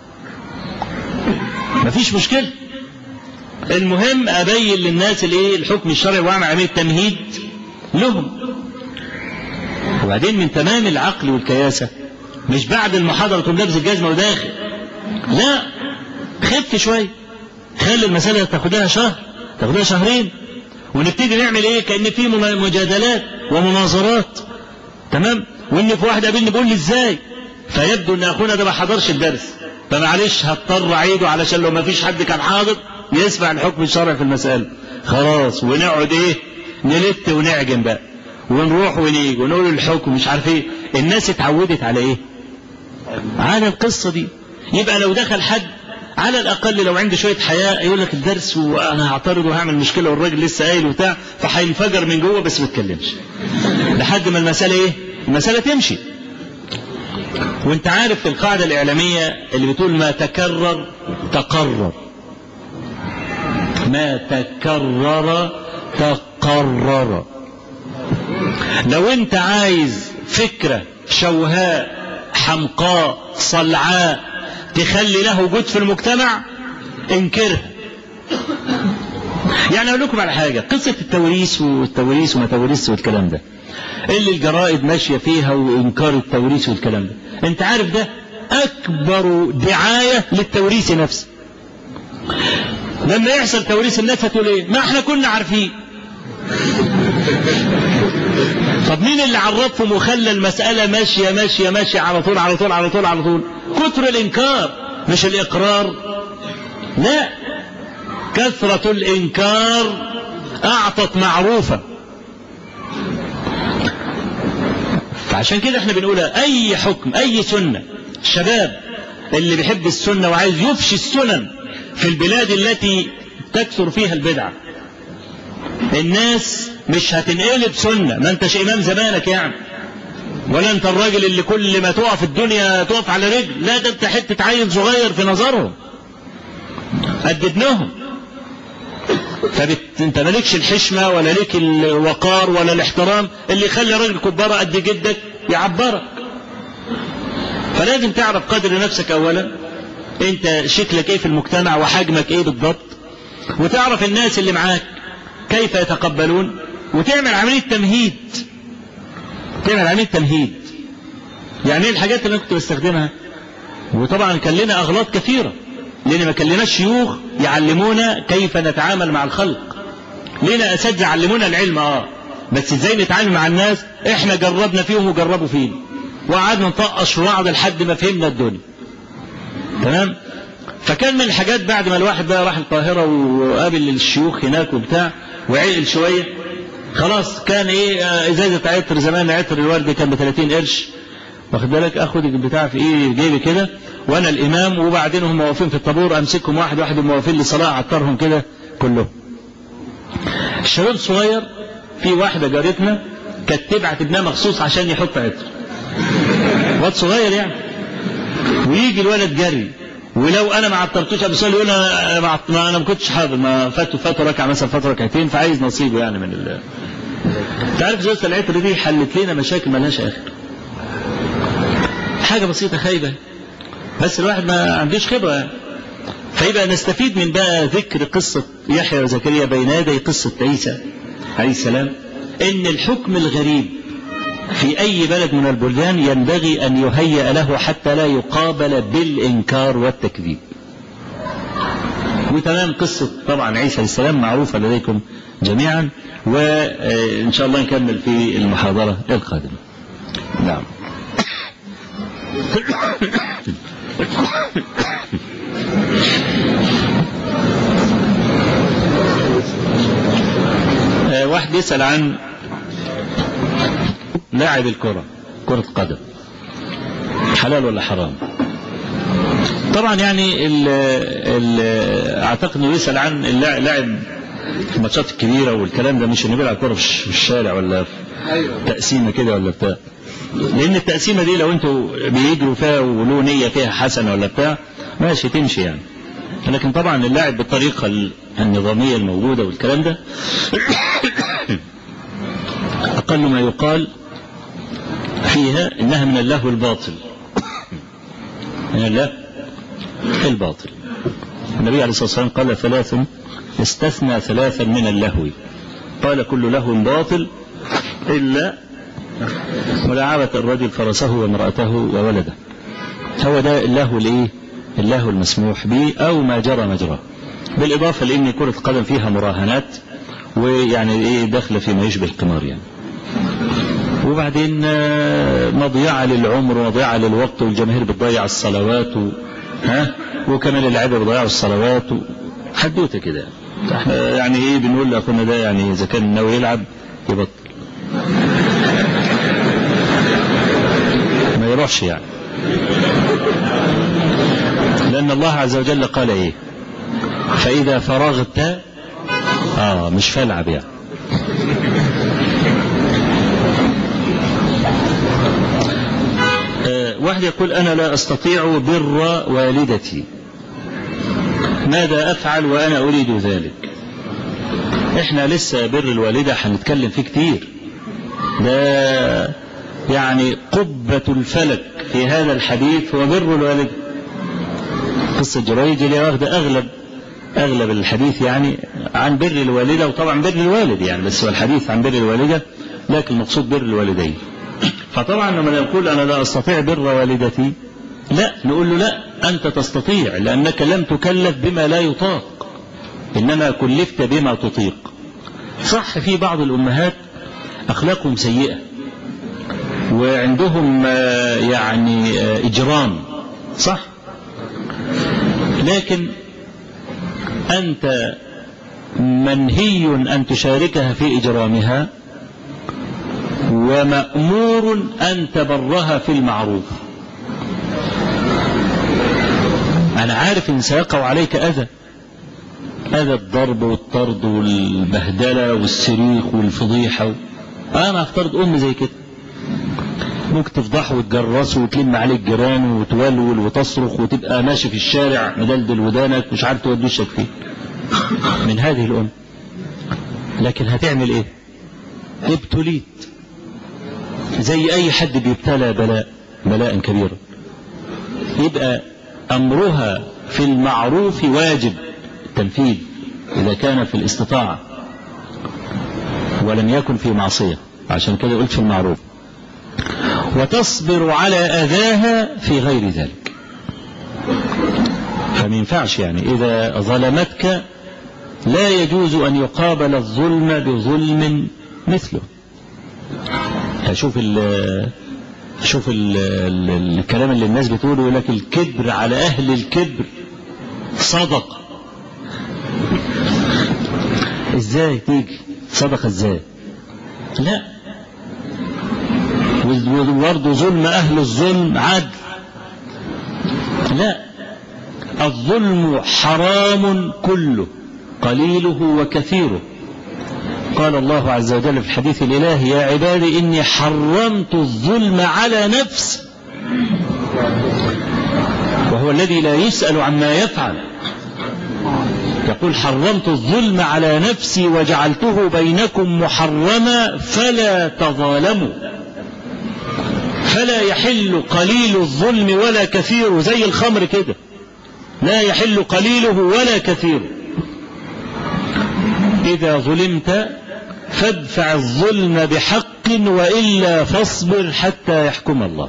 مفيش مشكله المهم ابين للناس الايه الحكم الشرعي واعمل عمليه تمهيد لهم وبعدين من تمام العقل والكياسة مش بعد المحاضرة تقوم لابس الجزمة وداخل لا خف شوية خلي المسألة تاخدها شهر تاخدها شهرين ونبتدي نعمل ايه كأن في مجادلات ومناظرات تمام وان في واحد قابلني بيقول لي ازاي فيبدو ان اخونا ده ما حضرش الدرس فمعلش هضطر اعيده علشان لو ما فيش حد كان حاضر يسمع الحكم الشرعي في المسألة خلاص ونقعد ايه نلت ونعجن بقى ونروح ونيجي ونقول الحكم مش عارف ايه الناس اتعودت على ايه على القصة دي يبقى لو دخل حد على الاقل لو عنده شويه حياء يقول لك الدرس وانا هعترض وهعمل مشكله والراجل لسه قايل وبتاع فهينفجر من جوه بس ما يتكلمش لحد ما المساله ايه المساله تمشي وانت عارف في القاعده الاعلاميه اللي بتقول ما تكرر تقرر ما تكرر تقرر لو انت عايز فكرة شوهاء حمقاء صلعاء تخلي له وجود في المجتمع انكرها يعني اقول لكم على حاجة قصة التوريث والتوريث وما توريث والكلام ده اللي الجرائد ماشية فيها وانكار التوريث والكلام ده انت عارف ده اكبر دعاية للتوريث نفسه لما يحصل توريث الناس هتقول ايه ما احنا كنا عارفين طب مين اللي عرفهم وخلى المسألة ماشية ماشية ماشية على طول على طول على طول على طول كتر الإنكار مش الإقرار لا كثرة الإنكار أعطت معروفة فعشان كده احنا بنقول أي حكم أي سنة الشباب اللي بيحب السنة وعايز يفشي السنن في البلاد التي تكثر فيها البدعة الناس مش هتنقلب سنة ما انتش إمام زمانك يعني ولا انت الراجل اللي كل ما تقف الدنيا تقف على رجل لا ده انت حته عيل صغير في نظرهم قد ابنهم فانت مالكش الحشمه ولا ليك الوقار ولا الاحترام اللي يخلي راجل كباره قد جدك يعبرك فلازم تعرف قدر نفسك اولا انت شكلك ايه في المجتمع وحجمك ايه بالضبط وتعرف الناس اللي معاك كيف يتقبلون وتعمل عمليه تمهيد تعمل عمليه تمهيد يعني ايه الحاجات اللي انا كنت بستخدمها وطبعا كان لنا اغلاط كثيره لان ما كان لناش شيوخ يعلمونا كيف نتعامل مع الخلق لنا اساتذه علمونا العلم اه بس ازاي نتعامل مع الناس احنا جربنا فيهم وجربوا فينا وقعدنا نطقش في بعض لحد ما فهمنا الدنيا تمام فكان من الحاجات بعد ما الواحد بقى راح القاهرة وقابل الشيوخ هناك وبتاع وعقل شوية خلاص كان ايه ازازة عطر زمان عطر الورد كان ب 30 قرش واخد بالك اخد البتاع في ايه جيبي كده وانا الامام وبعدين هم واقفين في الطابور امسكهم واحد واحد هم واقفين لصلاه اعطرهم كده كلهم. الشباب الصغير في واحده جارتنا كانت تبعت ابنها مخصوص عشان يحط عطر. واد صغير يعني. ويجي الولد جري ولو انا ما عطرتوش ابو يقول انا ما, ما انا ما كنتش حاضر ما فاتوا فاتوا ركعه مثلا فاتوا ركعتين فعايز نصيبه يعني من ال انت عارف زوجة العطر دي حلت لنا مشاكل ملهاش اخر. حاجه بسيطه خايبه بس الواحد ما عندوش خبره يعني. فيبقى نستفيد من بقى ذكر قصه يحيى وزكريا بين يدي قصه عيسى عليه السلام ان الحكم الغريب في أي بلد من البلدان ينبغي أن يهيأ له حتى لا يقابل بالإنكار والتكذيب وتمام قصة طبعا عيسى عليه السلام معروفة لديكم جميعا وإن شاء الله نكمل في المحاضرة القادمة نعم واحد يسأل عن لاعب الكرة كرة قدم حلال ولا حرام طبعا يعني ال ال اعتقد انه يسال عن اللاعب في الماتشات الكبيره والكلام ده مش انه بيلعب كوره في الشارع ولا في تقسيمه كده ولا بتاع لان التقسيمه دي لو انتوا بيجروا فيها وله نيه فيها حسنه ولا بتاع ماشي تمشي يعني لكن طبعا اللاعب بالطريقه النظاميه الموجوده والكلام ده اقل ما يقال فيها انها من اللهو الباطل من اللهو الباطل النبي عليه الصلاه والسلام قال ثلاث استثنى ثلاثا من اللهو قال كل لهو باطل الا ملاعبة الرجل فرسه وامرأته وولده هو ده اللهو الايه اللهو المسموح به او ما جرى مجراه بالاضافه لان كره القدم فيها مراهنات ويعني ايه داخله فيما يشبه القمار يعني وبعدين مضيعة للعمر ومضيعة للوقت والجماهير بتضيع الصلوات و... ها وكمان اللعيبه بيضيعوا الصلوات و... حدوته كده احنا يعني ايه بنقول لاخونا ده يعني اذا كان ناوي يلعب يبطل ما يروحش يعني لان الله عز وجل قال ايه فاذا فرغت اه مش فالعب يعني واحد يقول أنا لا أستطيع بر والدتي ماذا أفعل وأنا أريد ذلك إحنا لسه بر الوالدة هنتكلم فيه كتير ده يعني قبة الفلك في هذا الحديث هو بر الوالدة قصة جريج اللي واخدة أغلب أغلب الحديث يعني عن بر الوالدة وطبعا بر الوالد يعني بس هو الحديث عن بر الوالدة لكن المقصود بر الوالدين فطبعا لما نقول أنا لا أستطيع بر والدتي لا نقول له لا أنت تستطيع لأنك لم تكلف بما لا يطاق إنما كلفت بما تطيق صح في بعض الأمهات أخلاقهم سيئة وعندهم يعني إجرام صح لكن أنت منهي أن تشاركها في إجرامها ومأمور أن تبرها في المعروف أنا عارف إن سيقع عليك أذى أذى الضرب والطرد والبهدلة والصريخ والفضيحة أنا أفترض أم زي كده ممكن تفضحه وتجرسه وتلم عليه الجيران وتولول وتصرخ وتبقى ماشي في الشارع مدلدل ودانك مش عارف تودي وشك فين من هذه الأم لكن هتعمل ايه ابتليت زي اي حد بيبتلى بلاء بلاء كبيرا يبقى امرها في المعروف واجب التنفيذ اذا كان في الاستطاعة ولم يكن في معصية عشان كده قلت في المعروف وتصبر على اذاها في غير ذلك فما ينفعش يعني اذا ظلمتك لا يجوز أن يقابل الظلم بظلم مثله شوف ال شوف ال ال الكلام اللي الناس بتقوله يقول لك الكبر على أهل الكبر صدقة ازاي تيجي صدقة ازاي لا وبرضه ظلم أهل الظلم عدل لا الظلم حرام كله قليله وكثيره قال الله عز وجل في الحديث الإلهي يا عبادي إني حرمت الظلم على نفسي وهو الذي لا يسأل عما يفعل يقول حرمت الظلم على نفسي وجعلته بينكم محرما فلا تظالموا فلا يحل قليل الظلم ولا كثيره زي الخمر كده لا يحل قليله ولا كثيره إذا ظلمت فادفع الظلم بحق وإلا فاصبر حتى يحكم الله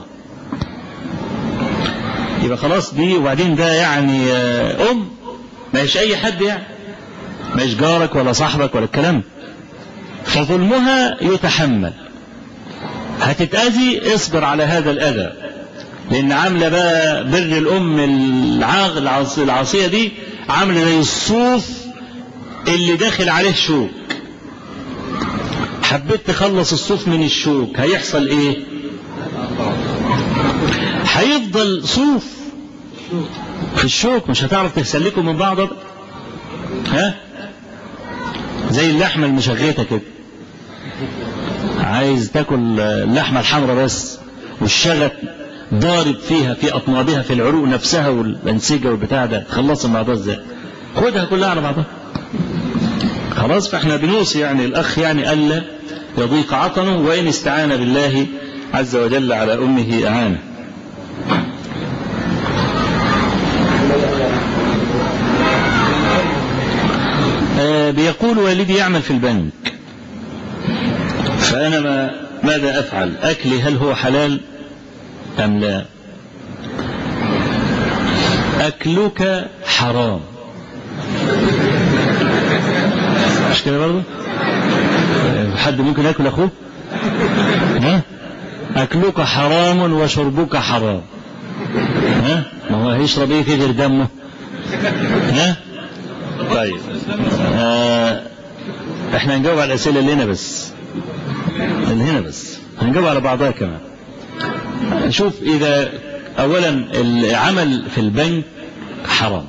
يبقى خلاص دي وبعدين ده يعني أم مش أي حد يعني مش جارك ولا صاحبك ولا الكلام فظلمها يتحمل هتتأذي اصبر على هذا الأذى لأن عاملة بقى بر الأم العاغ العاصية دي عاملة زي الصوف اللي داخل عليه شوك حبيت تخلص الصوف من الشوك هيحصل ايه هيفضل صوف في الشوك مش هتعرف تسلكه من بعض ها زي اللحمة المشغيتة كده عايز تاكل اللحمة الحمراء بس والشغف ضارب فيها في أطنابها في العروق نفسها والأنسجة والبتاع ده تخلصها من بعضها ازاي خدها كلها على بعضها خلاص فاحنا بنوصي يعني الأخ يعني ألا يضيق عطنه وإن استعان بالله عز وجل على أمه أعانه آه بيقول والدي يعمل في البنك فأنا ما ماذا أفعل أكلي هل هو حلال أم لا أكلك حرام مش كده برضه حد ممكن ياكل اخوه ها اكلك حرام وشربك حرام ها ما هو هيشرب ايه في غير دمه ها طيب آه احنا هنجاوب على الاسئله اللي هنا بس اللي هنا بس هنجاوب على بعضها كمان شوف اذا اولا العمل في البنك حرام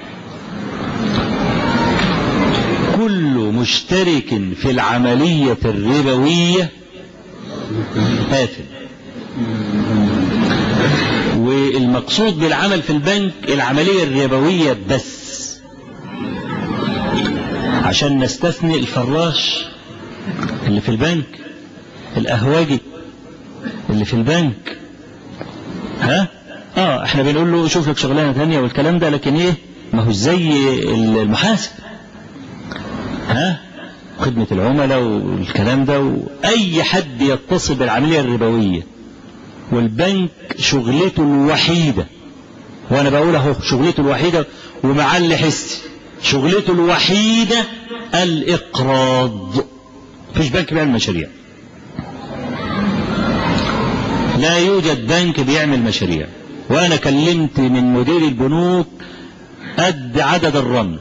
كل مشترك في العملية الربوية آثم والمقصود بالعمل في البنك العملية الربوية بس عشان نستثني الفراش اللي في البنك القهوجي اللي في البنك ها اه احنا بنقول له شوف لك شغلانه ثانيه والكلام ده لكن ايه ما هو زي المحاسب ها خدمة العملاء والكلام ده وأي حد يتصل بالعملية الربوية والبنك شغلته الوحيدة وأنا بقول أهو شغلته الوحيدة ومعلي حسي شغلته الوحيدة الإقراض فيش بنك بيعمل مشاريع لا يوجد بنك بيعمل مشاريع وأنا كلمت من مدير البنوك قد عدد الرمل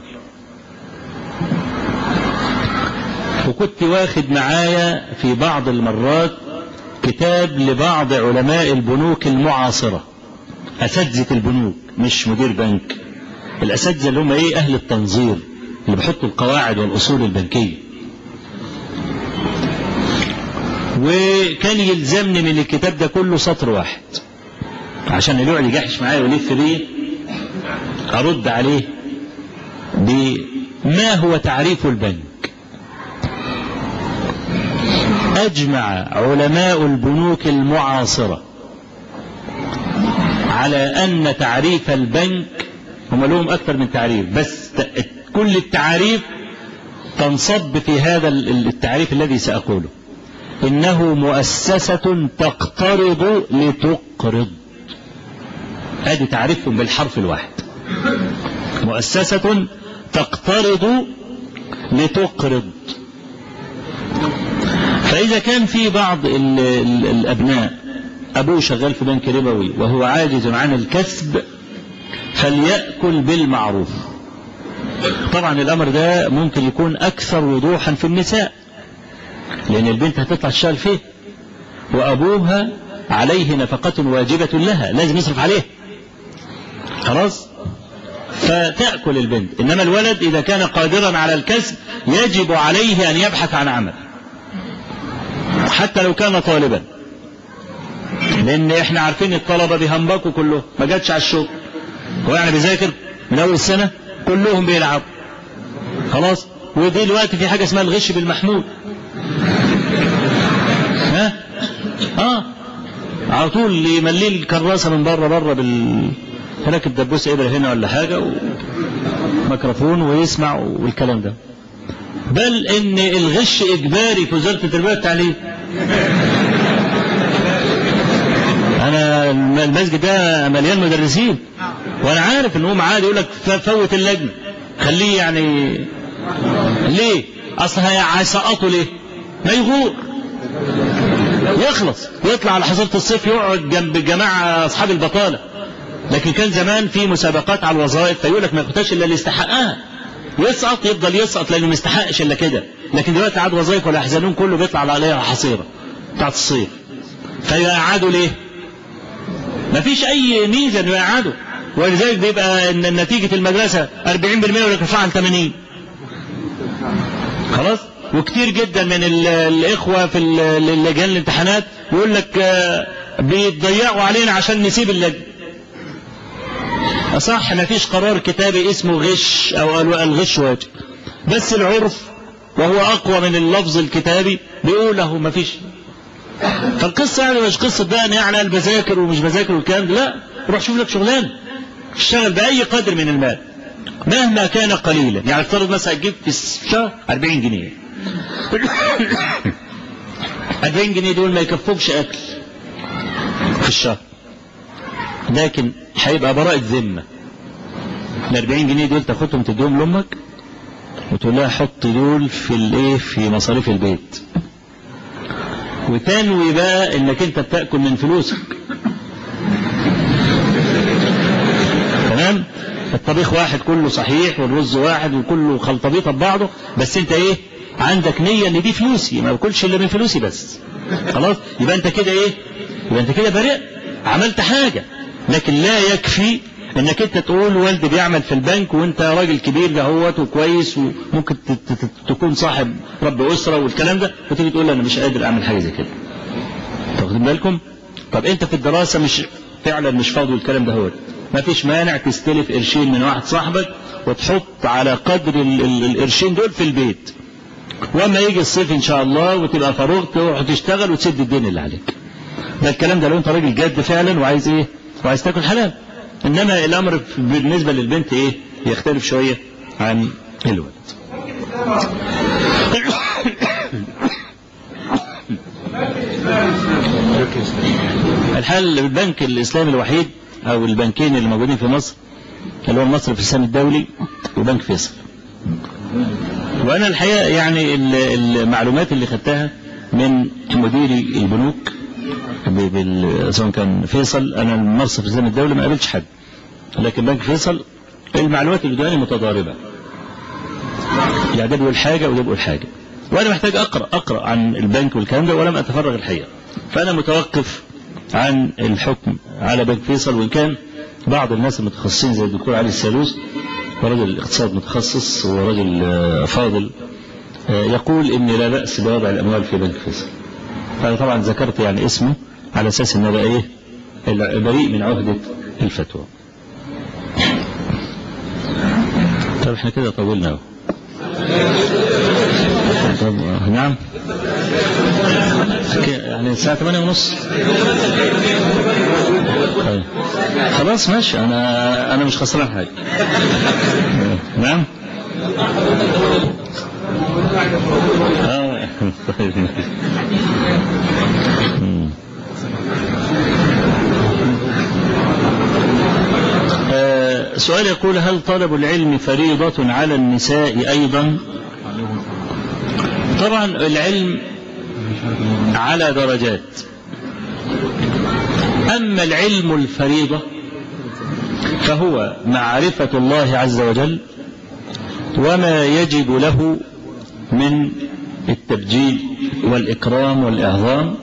وكنت واخد معايا في بعض المرات كتاب لبعض علماء البنوك المعاصرة أساتذة البنوك مش مدير بنك الأساتذة اللي هم إيه أهل التنظير اللي بيحطوا القواعد والأصول البنكية وكان يلزمني من الكتاب ده كله سطر واحد عشان اللي يقعد يجحش معايا ويلف بيه ارد عليه بما هو تعريف البنك اجمع علماء البنوك المعاصره على ان تعريف البنك هم لهم اكثر من تعريف بس ت- كل التعاريف تنصب في هذا ال- التعريف الذي ساقوله انه مؤسسه تقترض لتقرض ادي تعريفهم بالحرف الواحد مؤسسه تقترض لتقرض فإذا كان في بعض ال ال الأبناء أبوه شغال في بنك ربوي وهو عاجز عن الكسب فليأكل بالمعروف طبعا الأمر ده ممكن يكون أكثر وضوحا في النساء لأن البنت هتطلع تشتغل فيه وأبوها عليه نفقة واجبة لها لازم يصرف عليها خلاص فتأكل البنت إنما الولد إذا كان قادرا على الكسب يجب عليه أن يبحث عن عمل حتى لو كان طالبا لان احنا عارفين الطلبه بيهمبكوا كلهم ما جاتش على الشغل هو يعني بيذاكر من اول السنه كلهم بيلعبوا خلاص ودلوقتي في حاجه اسمها الغش بالمحمول ها اه على طول يمليه الكراسه من بره بره بال هناك الدبوس ابره هنا ولا حاجه وميكروفون ويسمع والكلام ده بل ان الغش اجباري في وزاره التربيه والتعليم انا المسجد ده مليان مدرسين وانا عارف ان هم عادي يقول لك فوت اللجنه خليه يعني ليه اصل هيسقطوا ليه ما يغور يخلص يطلع على حصيله الصيف يقعد جنب الجماعه اصحاب البطاله لكن كان زمان في مسابقات على الوظائف فيقول لك ما ياخدهاش الا اللي يستحقها يسقط يفضل يسقط لانه ما يستحقش الا كده لكن دلوقتي عاد وظائف ولا يحزنون كله بيطلع عليها حصيره بتاعت الصيف فيقعدوا ليه؟ ما فيش اي ميزه انه يقعدوا ولذلك بيبقى ان نتيجه المدرسه 40% ولا يرفعها عن 80 خلاص وكتير جدا من ال- الاخوه في ال- لجان الامتحانات يقول لك آه، بيتضيعوا علينا عشان نسيب اللجنه صح ما فيش قرار كتابي اسمه غش او الغش واجب بس العرف وهو اقوى من اللفظ الكتابي بيقول له ما فيش فالقصه يعني مش قصه بقى ان يعني انا بذاكر ومش بذاكر والكلام ده لا روح شوف لك شغلانه اشتغل باي قدر من المال مهما كان قليلا يعني افترض مثلا تجيب في الشهر 40 جنيه 40 جنيه دول ما يكفوكش اكل في الشهر لكن هيبقى براءة ذمة ال 40 جنيه دول تاخدهم تديهم لامك وتقول لها حط دول في الايه في مصاريف البيت وتنوي بقى انك انت بتاكل من فلوسك تمام الطبيخ واحد كله صحيح والرز واحد وكله خلطبيطه ببعضه بس انت ايه عندك نيه ان دي فلوسي ما باكلش الا من فلوسي بس خلاص يبقى انت كده ايه يبقى انت كده بريء عملت حاجه لكن لا يكفي انك انت تقول والدي بيعمل في البنك وانت راجل كبير دهوت وكويس وممكن ت- ت- ت- تكون صاحب رب اسره والكلام ده وتيجي تقول انا مش قادر اعمل حاجه زي كده واخدين بالكم طب انت في الدراسه مش فعلا مش فاضي والكلام ده هو ما فيش مانع تستلف قرشين من واحد صاحبك وتحط على قدر ال- ال- القرشين دول في البيت واما يجي الصيف ان شاء الله وتبقى فاروق تروح تشتغل وتسد الدين اللي عليك ده الكلام ده لو انت راجل جد فعلا وعايز ايه وعايز تاكل حلال انما الامر بالنسبه للبنت ايه يختلف شويه عن الولد الحال البنك الاسلامي الوحيد او البنكين اللي موجودين في مصر اللي هو المصرف الاسلامي الدولي وبنك فيصل وانا الحقيقه يعني ال- المعلومات اللي خدتها من مديري البنوك ب- بال- سواء كان فيصل انا المصرف الاسلامي الدولي ما قابلتش حد لكن بنك فيصل المعلومات اللي اداني متضاربه يعني ده بيقول حاجه وده بيقول حاجه وانا محتاج اقرا اقرا عن البنك والكلام ده ولم اتفرغ الحقيقه فانا متوقف عن الحكم على بنك فيصل وان كان بعض الناس المتخصصين زي الدكتور علي السالوس ورجل اقتصاد متخصص ورجل آه، فاضل آه، يقول ان لا باس بوضع الاموال في بنك فيصل فطبعا ذكرت يعني اسمه على اساس انه بقى ايه بريء من عهدة الفتوى طب احنا كده طولنا اهو طب نعم يعني الساعة 8 ونص طيب. خلاص ماشي انا انا مش خسران حاجة نعم آه. طيب. آه سؤال يقول هل طلب العلم فريضة على النساء أيضا طبعا العلم على درجات أما العلم الفريضة فهو معرفة الله عز وجل وما يجب له من التبجيل والإكرام والإعظام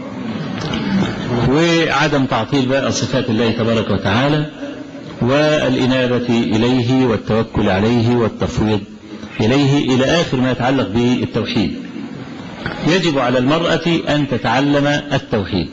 وعدم تعطيل بقى صفات الله تبارك وتعالى والإنابة إليه والتوكل عليه والتفويض إليه إلى آخر ما يتعلق بالتوحيد يجب على المرأة أن تتعلم التوحيد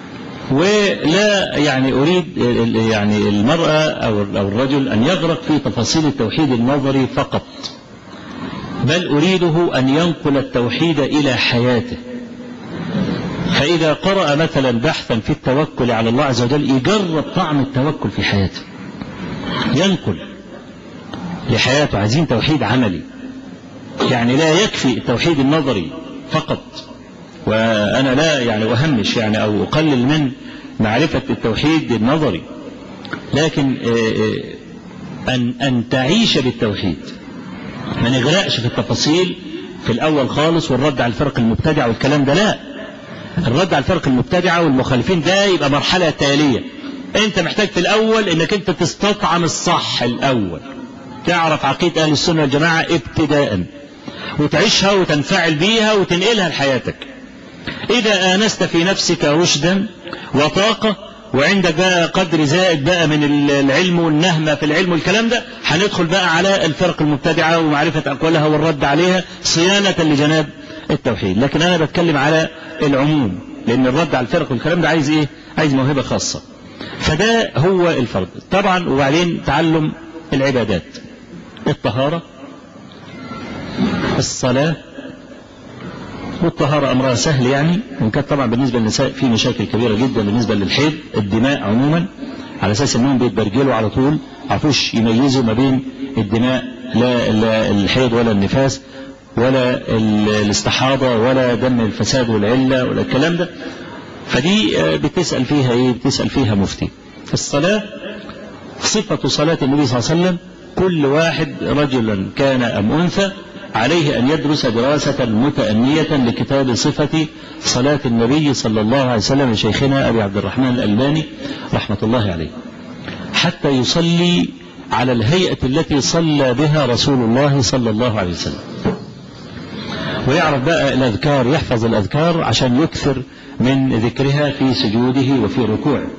ولا يعني أريد يعني المرأة أو الرجل أن يغرق في تفاصيل التوحيد النظري فقط بل أريده أن ينقل التوحيد إلى حياته فإذا قرأ مثلا بحثا في التوكل على الله عز وجل يجرب طعم التوكل في حياته ينقل لحياته عايزين توحيد عملي يعني لا يكفي التوحيد النظري فقط وأنا لا يعني أهمش يعني أو أقلل من معرفة التوحيد النظري لكن أن أن تعيش بالتوحيد ما نغرقش في التفاصيل في الأول خالص والرد على الفرق المبتدع والكلام ده لا الرد على الفرق المبتدعة والمخالفين ده يبقى مرحلة تالية انت محتاج في الأول انك انت تستطعم الصح الأول تعرف عقيدة أهل السنة والجماعة ابتداء وتعيشها وتنفعل بيها وتنقلها لحياتك إذا آنست في نفسك رشدا وطاقة وعندك بقى قدر زائد بقى من العلم والنهمة في العلم والكلام ده هندخل بقى على الفرق المبتدعة ومعرفة أقوالها والرد عليها صيانة لجناب التوحيد لكن أنا بتكلم على العموم لأن الرد على الفرق والكلام ده عايز إيه عايز موهبة خاصة فده هو الفرض طبعا وبعدين تعلم العبادات الطهارة الصلاة والطهارة أمرها سهل يعني وإن كانت طبعا بالنسبة للنساء في مشاكل كبيرة جدا بالنسبة للحيض الدماء عموما على أساس أنهم بيتبرجلوا على طول عرفوش يميزوا ما بين الدماء لا, لا الحيض ولا النفاس ولا الاستحاضة ولا دم الفساد والعلة ولا الكلام ده فدي بتسأل فيها ايه بتسأل فيها مفتي الصلاة صفة صلاة النبي صلى الله عليه وسلم كل واحد رجلا كان أم أنثى عليه أن يدرس دراسة متأنية لكتاب صفة صلاة النبي صلى الله عليه وسلم لشيخنا أبي عبد الرحمن الألباني رحمة الله عليه حتى يصلي على الهيئة التي صلى بها رسول الله صلى الله عليه وسلم ويعرف بقى الأذكار يحفظ الأذكار عشان يكثر من ذكرها في سجوده وفي ركوعه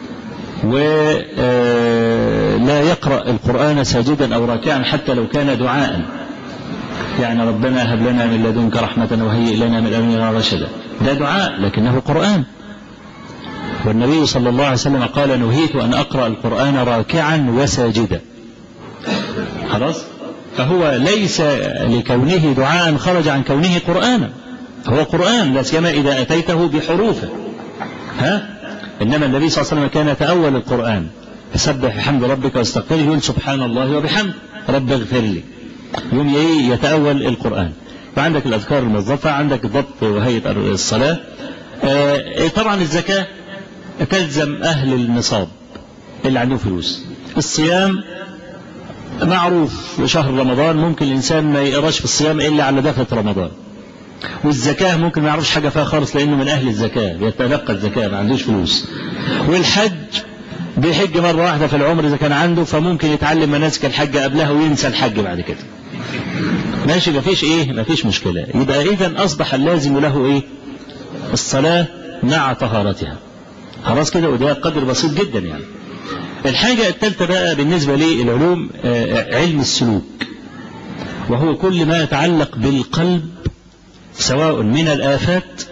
ولا يقرأ القرآن ساجدا أو راكعا حتى لو كان دعاء يعني ربنا هب لنا من لدنك رحمة وهيئ لنا من أمرنا رشدا ده دعاء لكنه قرآن والنبي صلى الله عليه وسلم قال نهيت أن أقرأ القرآن راكعا وساجدا خلاص فهو ليس لكونه دعاء خرج عن كونه قرآنا هو قرآن لا سيما إذا أتيته بحروفه ها إنما النبي صلى الله عليه وسلم كان يتأول القرآن يسبح بحمد ربك واستغفره يقول سبحان الله وبحمد رب اغفر لي يوم يتأول القرآن فعندك الأذكار الموظفة عندك ضبط وهيئة الصلاة آه طبعا الزكاة تلزم أهل النصاب اللي عندهم فلوس الصيام معروف شهر رمضان ممكن الإنسان ما يقراش في الصيام إلا على دفعة رمضان والزكاة ممكن ما يعرفش حاجة فيها خالص لأنه من أهل الزكاة يتلقى الزكاة ما عندوش فلوس والحج بيحج مرة واحدة في العمر إذا كان عنده فممكن يتعلم مناسك الحج قبلها وينسى الحج بعد كده ماشي ما فيش إيه ما فيش مشكلة يبقى إذا أصبح اللازم له إيه الصلاة مع طهارتها خلاص كده وده قدر بسيط جدا يعني الحاجة الثالثة بقى بالنسبة للعلوم علم السلوك وهو كل ما يتعلق بالقلب سواء من الآفات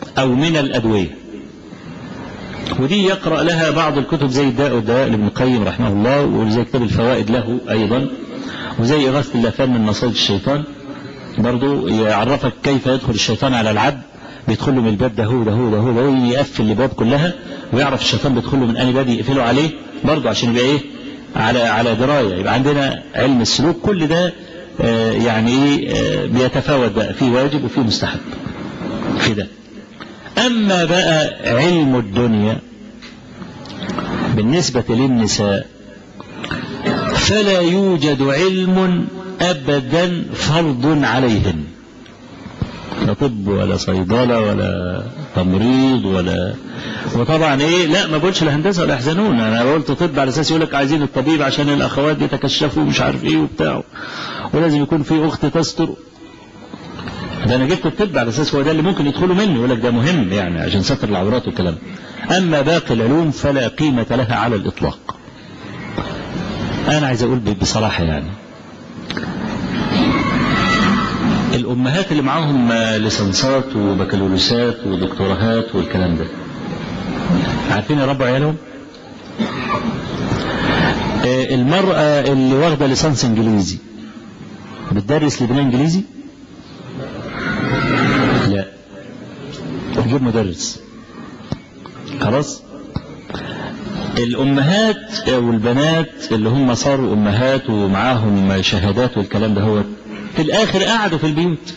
أو من الأدوية ودي يقرأ لها بعض الكتب زي الداء والدواء لابن القيم رحمه الله وزي كتاب الفوائد له أيضا وزي إغاثة اللافان من مصائد الشيطان برضو يعرفك كيف يدخل الشيطان على العبد بيدخل له من الباب ده هو ده هو ده هو ده هو يقفل الباب كلها ويعرف الشيطان بيدخل له من أي باب يقفله عليه برضو عشان يبقى إيه على على دراية يبقى عندنا علم السلوك كل ده آه يعني إيه آه بيتفاوت بقى في واجب وفي مستحب في ده أما بقى علم الدنيا بالنسبة للنساء فلا يوجد علم أبدا فرض عليهن لا طب ولا صيدلة ولا تمريض ولا وطبعا ايه لا ما بقولش الهندسه ولا يحزنون انا قلت طب على اساس يقول لك عايزين الطبيب عشان الاخوات يتكشفوا مش عارف ايه وبتاع ولازم يكون في اخت تستر ده انا جبت الطب على اساس هو ده اللي ممكن يدخلوا منه يقول لك ده مهم يعني عشان ستر العورات والكلام اما باقي العلوم فلا قيمه لها على الاطلاق انا عايز اقول بصراحه يعني الامهات اللي معاهم ليسانسات وبكالوريوسات ودكتوراهات والكلام ده عارفين يربوا عيالهم المرأة اللي واخدة ليسانس انجليزي بتدرس لبنان انجليزي لا تجيب مدرس خلاص الامهات والبنات اللي هم صاروا امهات ومعاهم شهادات والكلام ده هو في الاخر قعدوا في البيوت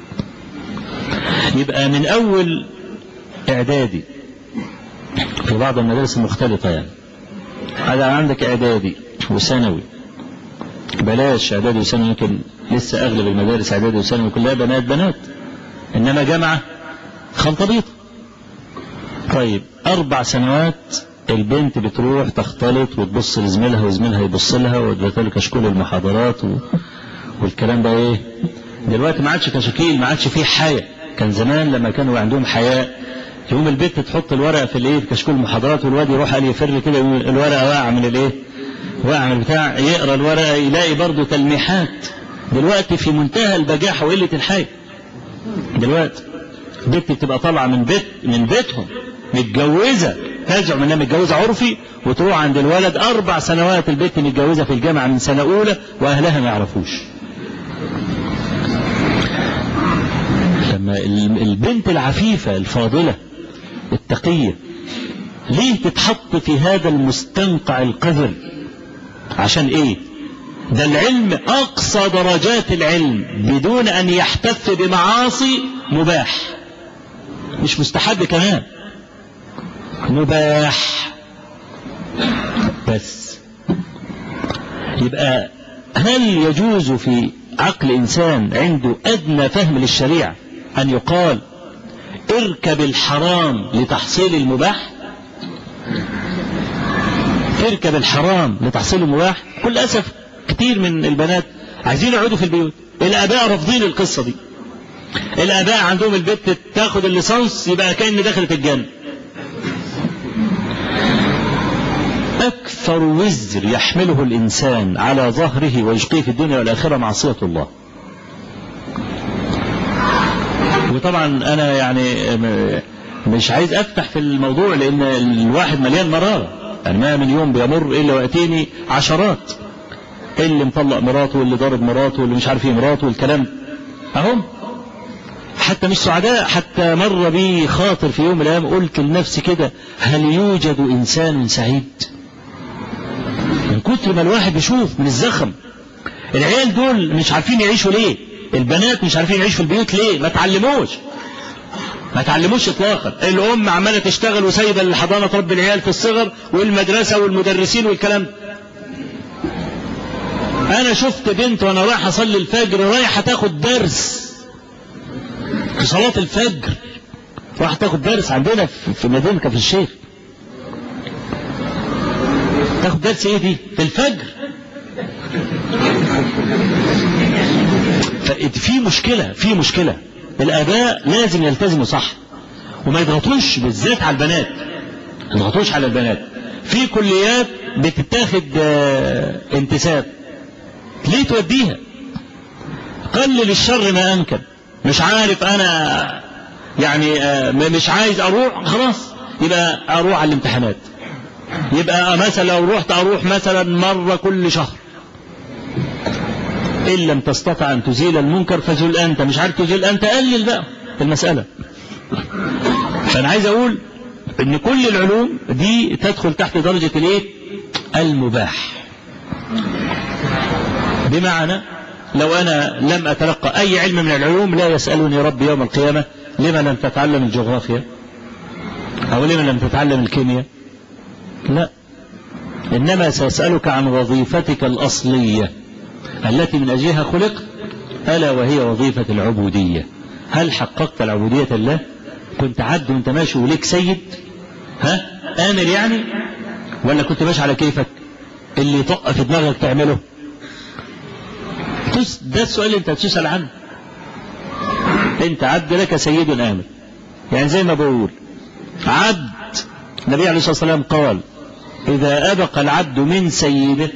يبقى من اول اعدادي في بعض المدارس المختلطة يعني هذا عندك اعدادي وثانوي بلاش اعدادي وثانوي يمكن لسه اغلب المدارس اعدادي وثانوي كلها بنات بنات انما جامعة خلطبيطة طيب اربع سنوات البنت بتروح تختلط وتبص لزميلها وزميلها يبص لها وتبقى كشكول المحاضرات و... والكلام ده ايه دلوقتي ما عادش كشكيل ما عادش فيه حياة كان زمان لما كانوا عندهم حياء يقوم البنت تحط الورقة في الايه في كشكول المحاضرات والواد يروح قال يفر كده الورقة واقعة من الايه واقعة من البتاع يقرا الورقة يلاقي برضه تلميحات دلوقتي في منتهى البجاحة وقلة الحياة دلوقتي بنت بتبقى طالعة من بيت من بيتهم متجوزة تزعم انها متجوزة عرفي وتروح عند الولد اربع سنوات البنت متجوزة في الجامعة من سنة اولى واهلها ما يعرفوش لما البنت العفيفة الفاضلة التقية ليه تتحط في هذا المستنقع القذر عشان ايه ده العلم اقصى درجات العلم بدون ان يحتف بمعاصي مباح مش مستحب كمان مباح بس يبقى هل يجوز في عقل انسان عنده ادنى فهم للشريعه ان يقال اركب الحرام لتحصيل المباح اركب الحرام لتحصيل المباح كل اسف كتير من البنات عايزين يقعدوا في البيوت الاباء رافضين القصه دي الاباء عندهم البنت تاخد الليسانس يبقى كان دخلت الجنه أكثر وزر يحمله الإنسان على ظهره ويشقيه في الدنيا والآخرة معصية الله وطبعا أنا يعني مش عايز أفتح في الموضوع لأن الواحد مليان مرارة يعني ما من يوم بيمر إلا ويأتيني عشرات اللي مطلق مراته واللي ضارب مراته واللي مش عارف ايه مراته والكلام أهم حتى مش سعداء حتى مر بي خاطر في يوم من الأيام قلت لنفسي كده هل يوجد إنسان سعيد من كتر ما الواحد بيشوف من الزخم العيال دول مش عارفين يعيشوا ليه البنات مش عارفين يعيشوا في البيوت ليه ما تعلموش ما تعلموش اطلاقا الام عماله تشتغل وسايبه الحضانه تربي العيال في الصغر والمدرسه والمدرسين والكلام انا شفت بنت وانا رايح اصلي الفجر رايحه تاخد درس في صلاه الفجر راح تاخد درس عندنا في مدينه كفر الشيخ تاخد درس ايه دي في الفجر في مشكلة في مشكلة الآباء لازم يلتزموا صح وما يضغطوش بالذات على البنات ما يضغطوش على البنات في كليات بتتاخد انتساب ليه توديها قلل الشر ما أمكن مش عارف أنا يعني آه، م- مش عايز اروح خلاص يبقى اروح على الامتحانات يبقى مثلا لو رحت اروح مثلا مرة كل شهر ان لم تستطع ان تزيل المنكر فزل انت مش عارف تزيل انت قلل بقى في المسألة فانا عايز اقول ان كل العلوم دي تدخل تحت درجة الايه المباح بمعنى لو انا لم اتلقى اي علم من العلوم لا يسألني ربي يوم القيامة لما لم تتعلم الجغرافيا او لما لم تتعلم الكيمياء لا انما سأسألك عن وظيفتك الاصلية التي من اجلها خلقت الا وهي وظيفة العبودية هل حققت العبودية لله كنت عبد وانت ماشي وليك سيد ها امر يعني ولا كنت ماشي على كيفك اللي يطق في دماغك تعمله تس- ده السؤال اللي انت تسأل عنه انت عبد لك سيد امر يعني زي ما بقول عبد النبي عليه الصلاة والسلام قال إذا أبق العبد من سيده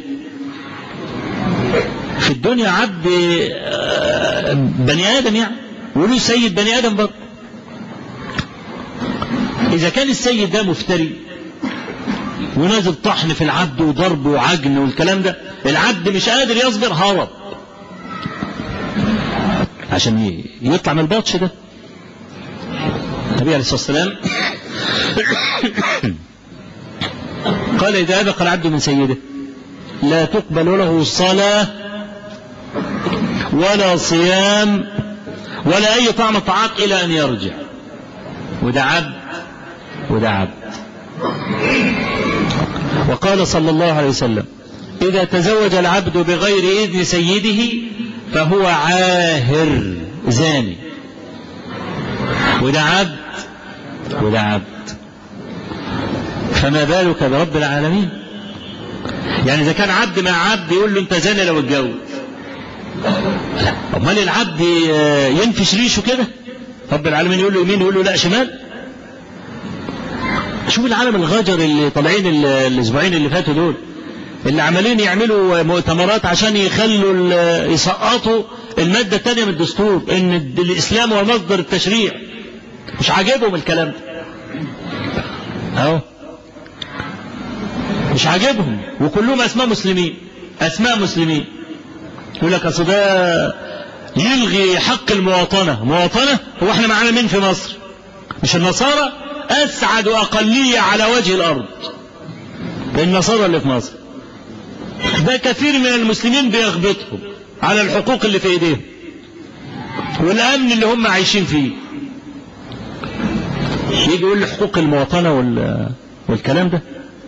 في الدنيا عبد آه، بني آدم يعني وله سيد بني آدم برضه إذا كان السيد ده مفتري ونازل طحن في العبد وضرب وعجن والكلام ده العبد مش قادر يصبر هرب عشان ي- يطلع من البطش ده النبي عليه الصلاة والسلام قال إذا أبق العبد من سيده لا تقبل له صلاة ولا صيام ولا أي طعم طعام إلى أن يرجع وده عبد وده عبد وقال صلى الله عليه وسلم إذا تزوج العبد بغير إذن سيده فهو عاهر زاني وده عبد وده عبد فما بالك برب العالمين يعني إذا كان عبد مع عبد يقول له أنت زاني لو اتجوز لا أمال العبد آه، ينفش ريشه كده رب العالمين يقول له يمين يقول له لا شمال شوف العالم الغجر اللي طالعين ال- الاسبوعين اللي فاتوا دول اللي عمالين يعملوا مؤتمرات عشان يخلوا ال- يسقطوا المادة الثانية من الدستور ان الد- الاسلام هو مصدر التشريع مش عاجبهم الكلام ده اهو مش عاجبهم وكلهم اسماء مسلمين اسماء مسلمين يقول لك اصل ده يلغي حق المواطنة مواطنة هو احنا معانا مين في مصر مش النصارى أسعد أقلية على وجه الأرض النصارى اللي في مصر ده كثير من المسلمين بيغبطهم على الحقوق اللي في ايديهم والأمن اللي هم عايشين فيه يجي يقول لي حقوق المواطنة وال... والكلام ده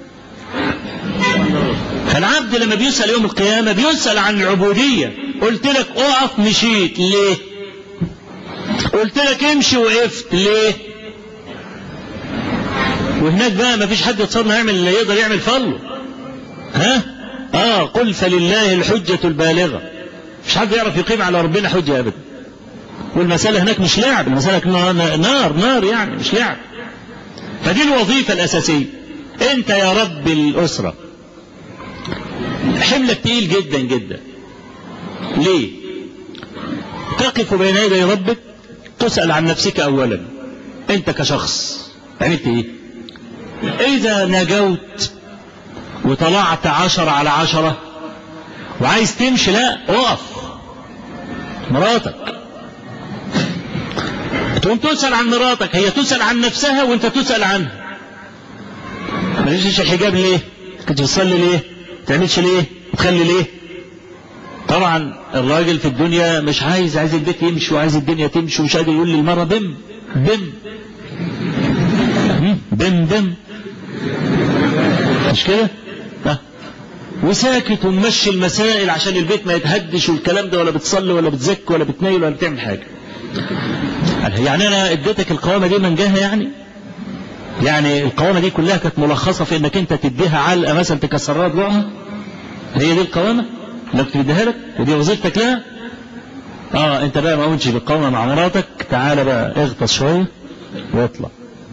فالعبد لما بيسأل يوم القيامة بيسأل عن العبودية قلت لك اقف مشيت ليه قلت لك امشي وقفت ليه وهناك بقى ما فيش حد يتصنع يعمل اللي يقدر يعمل فله ها اه قل فلله الحجة البالغة مش حد يعرف يقيم على ربنا حجة ابدا والمسألة هناك مش لعب المسألة هناك نار نار يعني مش لعب فدي الوظيفة الأساسية أنت يا رب الأسرة حملك تقيل جدا جدا ليه تقف بين يدي ربك تسأل عن نفسك أولا أنت كشخص عملت إيه إذا نجوت وطلعت عشرة على عشرة وعايز تمشي لا اقف مراتك تقوم تسأل عن مراتك هي تسأل عن نفسها وانت تسأل عنها ما ليش الحجاب ليه كنت بتصلي ليه تعملش ليه تخلي ليه طبعا الراجل في الدنيا مش عايز عايز البيت يمشي وعايز الدنيا تمشي ومش قادر يقول للمرة بم بم بم بم مش كده ها وساكت وممشي المسائل عشان البيت ما يتهدش والكلام ده ولا بتصلي ولا بتزك ولا بتنيل ولا بتعمل حاجة يعني انا اديتك القوامة دي منجاها يعني يعني القوامة دي كلها كانت ملخصة في انك انت تديها علقة مثلا تكسرها ضلوعها هي دي القوامة لو تديها لك ودي وظيفتك لها اه انت بقى ما قمتش بالقوامة مع مراتك تعالى بقى اغطس شوية واطلع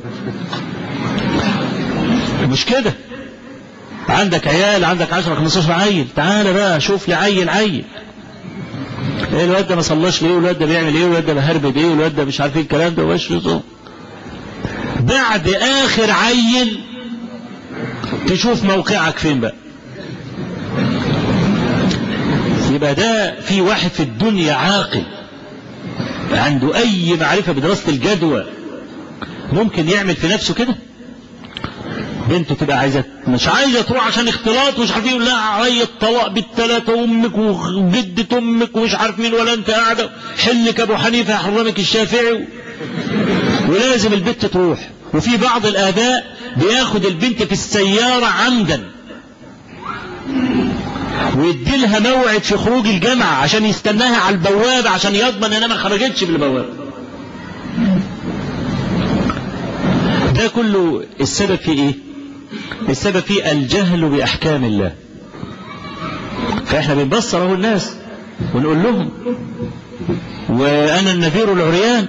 مش كده عندك عيال عندك 10 15 عيل تعالى بقى شوف لي عيل عيل ايه الواد ده ما صلاش ليه والواد ده بيعمل ايه والواد ده بهربد ايه والواد ده مش عارف ايه الكلام ده وش صوم بعد اخر عيل تشوف موقعك فين بقى يبقى ده في واحد في الدنيا عاقل عنده اي معرفة بدراسة الجدوى ممكن يعمل في نفسه كده بنته تبقى عايزة مش عايزة تروح عشان اختلاط ومش عارفين لا علي الطلاق بالثلاثة وامك وجدة امك ومش عارف مين ولا انت قاعدة حلك ابو حنيفة يحرمك الشافعي ولازم البنت تروح وفي بعض الاباء بياخد البنت في السيارة عمدا ويدي لها موعد في خروج الجامعة عشان يستناها على البوابة عشان يضمن انها ما خرجتش في البوابة ده كله السبب في ايه السبب في الجهل باحكام الله فاحنا بنبصر اهو الناس ونقول لهم وانا النذير العريان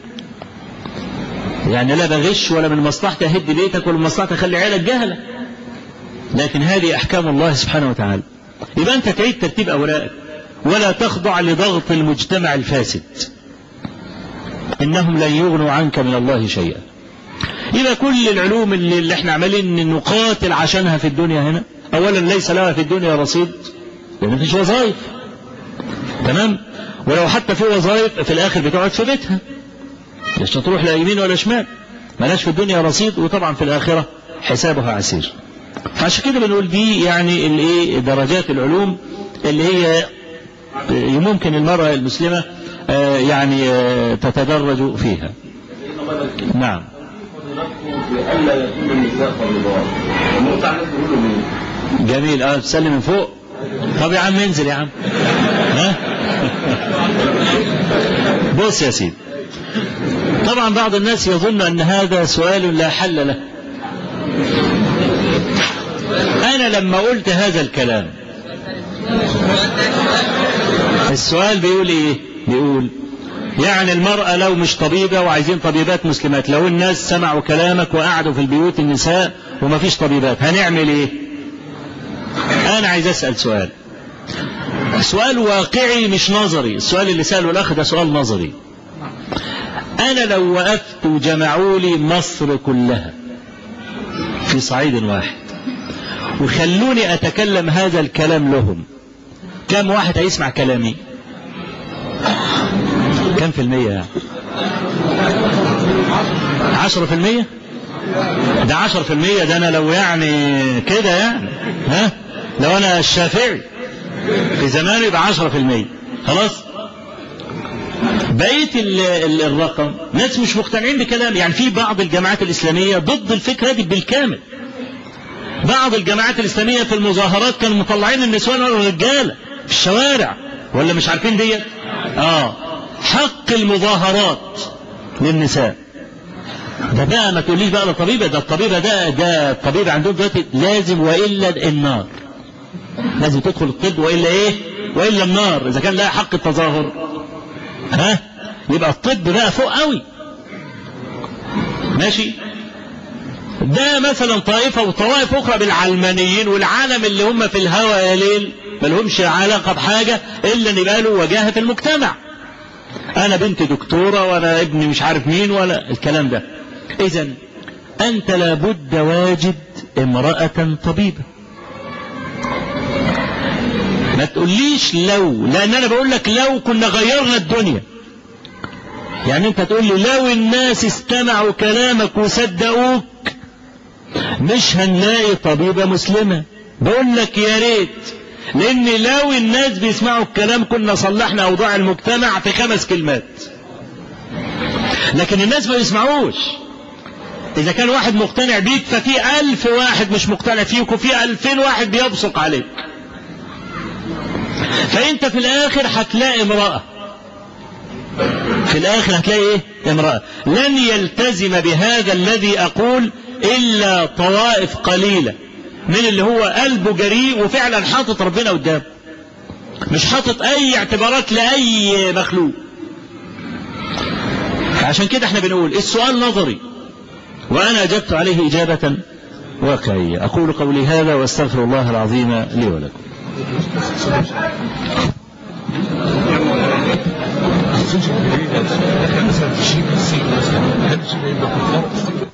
يعني لا بغش ولا من مصلحتي اهد بيتك ولا من مصلحتي اخلي عيالك جهله لكن هذه احكام الله سبحانه وتعالى يبقى انت تعيد ترتيب اوراقك ولا تخضع لضغط المجتمع الفاسد انهم لن يغنوا عنك من الله شيئا يبقى كل العلوم اللي, اللي احنا عمالين نقاتل عشانها في الدنيا هنا اولا ليس لها في الدنيا رصيد لان مفيش وظائف تمام ولو حتى في وظائف في الاخر بتقعد في بيتها مش تروح لا يمين ولا شمال ملاش في الدنيا رصيد وطبعا في الاخره حسابها عسير فعشان كده بنقول دي يعني الايه درجات العلوم اللي هي ممكن المرأة المسلمة يعني تتدرج فيها نعم ألا يكون النساء طالبات وموقع الناس بيقولوا مين؟ جميل اه تسلم من فوق طب يا عم انزل يا عم ها بص يا سيدي طبعا بعض الناس يظن ان هذا سؤال لا حل له انا لما قلت هذا الكلام السؤال بيقول ايه بيقول يعني المرأة لو مش طبيبة وعايزين طبيبات مسلمات لو الناس سمعوا كلامك وقعدوا في البيوت النساء وما فيش طبيبات هنعمل ايه انا عايز اسأل سؤال سؤال واقعي مش نظري السؤال اللي سأله الاخ ده سؤال نظري انا لو وقفت وجمعوا لي مصر كلها في صعيد واحد وخلوني اتكلم هذا الكلام لهم كم واحد هيسمع كلامي كم في المية يعني عشرة في المية ده عشرة في المية ده انا لو يعني كده يعني ها لو انا الشافعي في زمانه يبقى عشرة في المية خلاص بقية ال- ال- الرقم ناس مش مقتنعين بكلام يعني في بعض الجماعات الإسلامية ضد الفكرة دي بالكامل بعض الجماعات الإسلامية في المظاهرات كانوا مطلعين النسوان والرجالة في الشوارع ولا مش عارفين ديت اه حق المظاهرات للنساء ده بقى ما تقوليش بقى ده طبيبة ده الطبيبة ده ده الطبيبة عندهم دلوقتي لازم وإلا النار لازم تدخل الطب وإلا إيه وإلا النار إذا كان لها حق التظاهر ها يبقى الطب بقى فوق قوي ماشي ده مثلا طائفة وطوائف أخرى بالعلمانيين والعالم اللي هم في الهوى يا ليل ما لهمش علاقة بحاجة إلا إن يبقى له وجاهة في المجتمع أنا بنت دكتورة وأنا ابني مش عارف مين ولا الكلام ده إذا أنت لابد واجد امرأة طبيبة ما تقوليش لو لأن أنا بقول لك لو كنا غيرنا الدنيا يعني أنت تقول لي لو الناس استمعوا كلامك وصدقوك مش هنلاقي طبيبة مسلمة بقول لك يا ريت لأن لو الناس بيسمعوا الكلام كنا صلحنا أوضاع المجتمع في خمس كلمات لكن الناس ما بيسمعوش إذا كان واحد مقتنع بيك ففي ألف واحد مش مقتنع فيك وفي ألفين واحد بيبصق عليك فأنت في الآخر هتلاقي امرأة في الآخر هتلاقي إيه؟ امرأة لن يلتزم بهذا الذي أقول إلا طوائف قليلة من اللي هو قلبه جريء وفعلا حاطط ربنا قدامه مش حاطط أي اعتبارات لأي مخلوق عشان كده احنا بنقول السؤال نظري وأنا أجبت عليه إجابة واقعية أقول قولي هذا وأستغفر الله العظيم لي ولكم السجن بعيد دخل مثلا في شيء السجن مثلا هل السجن يبقى كفار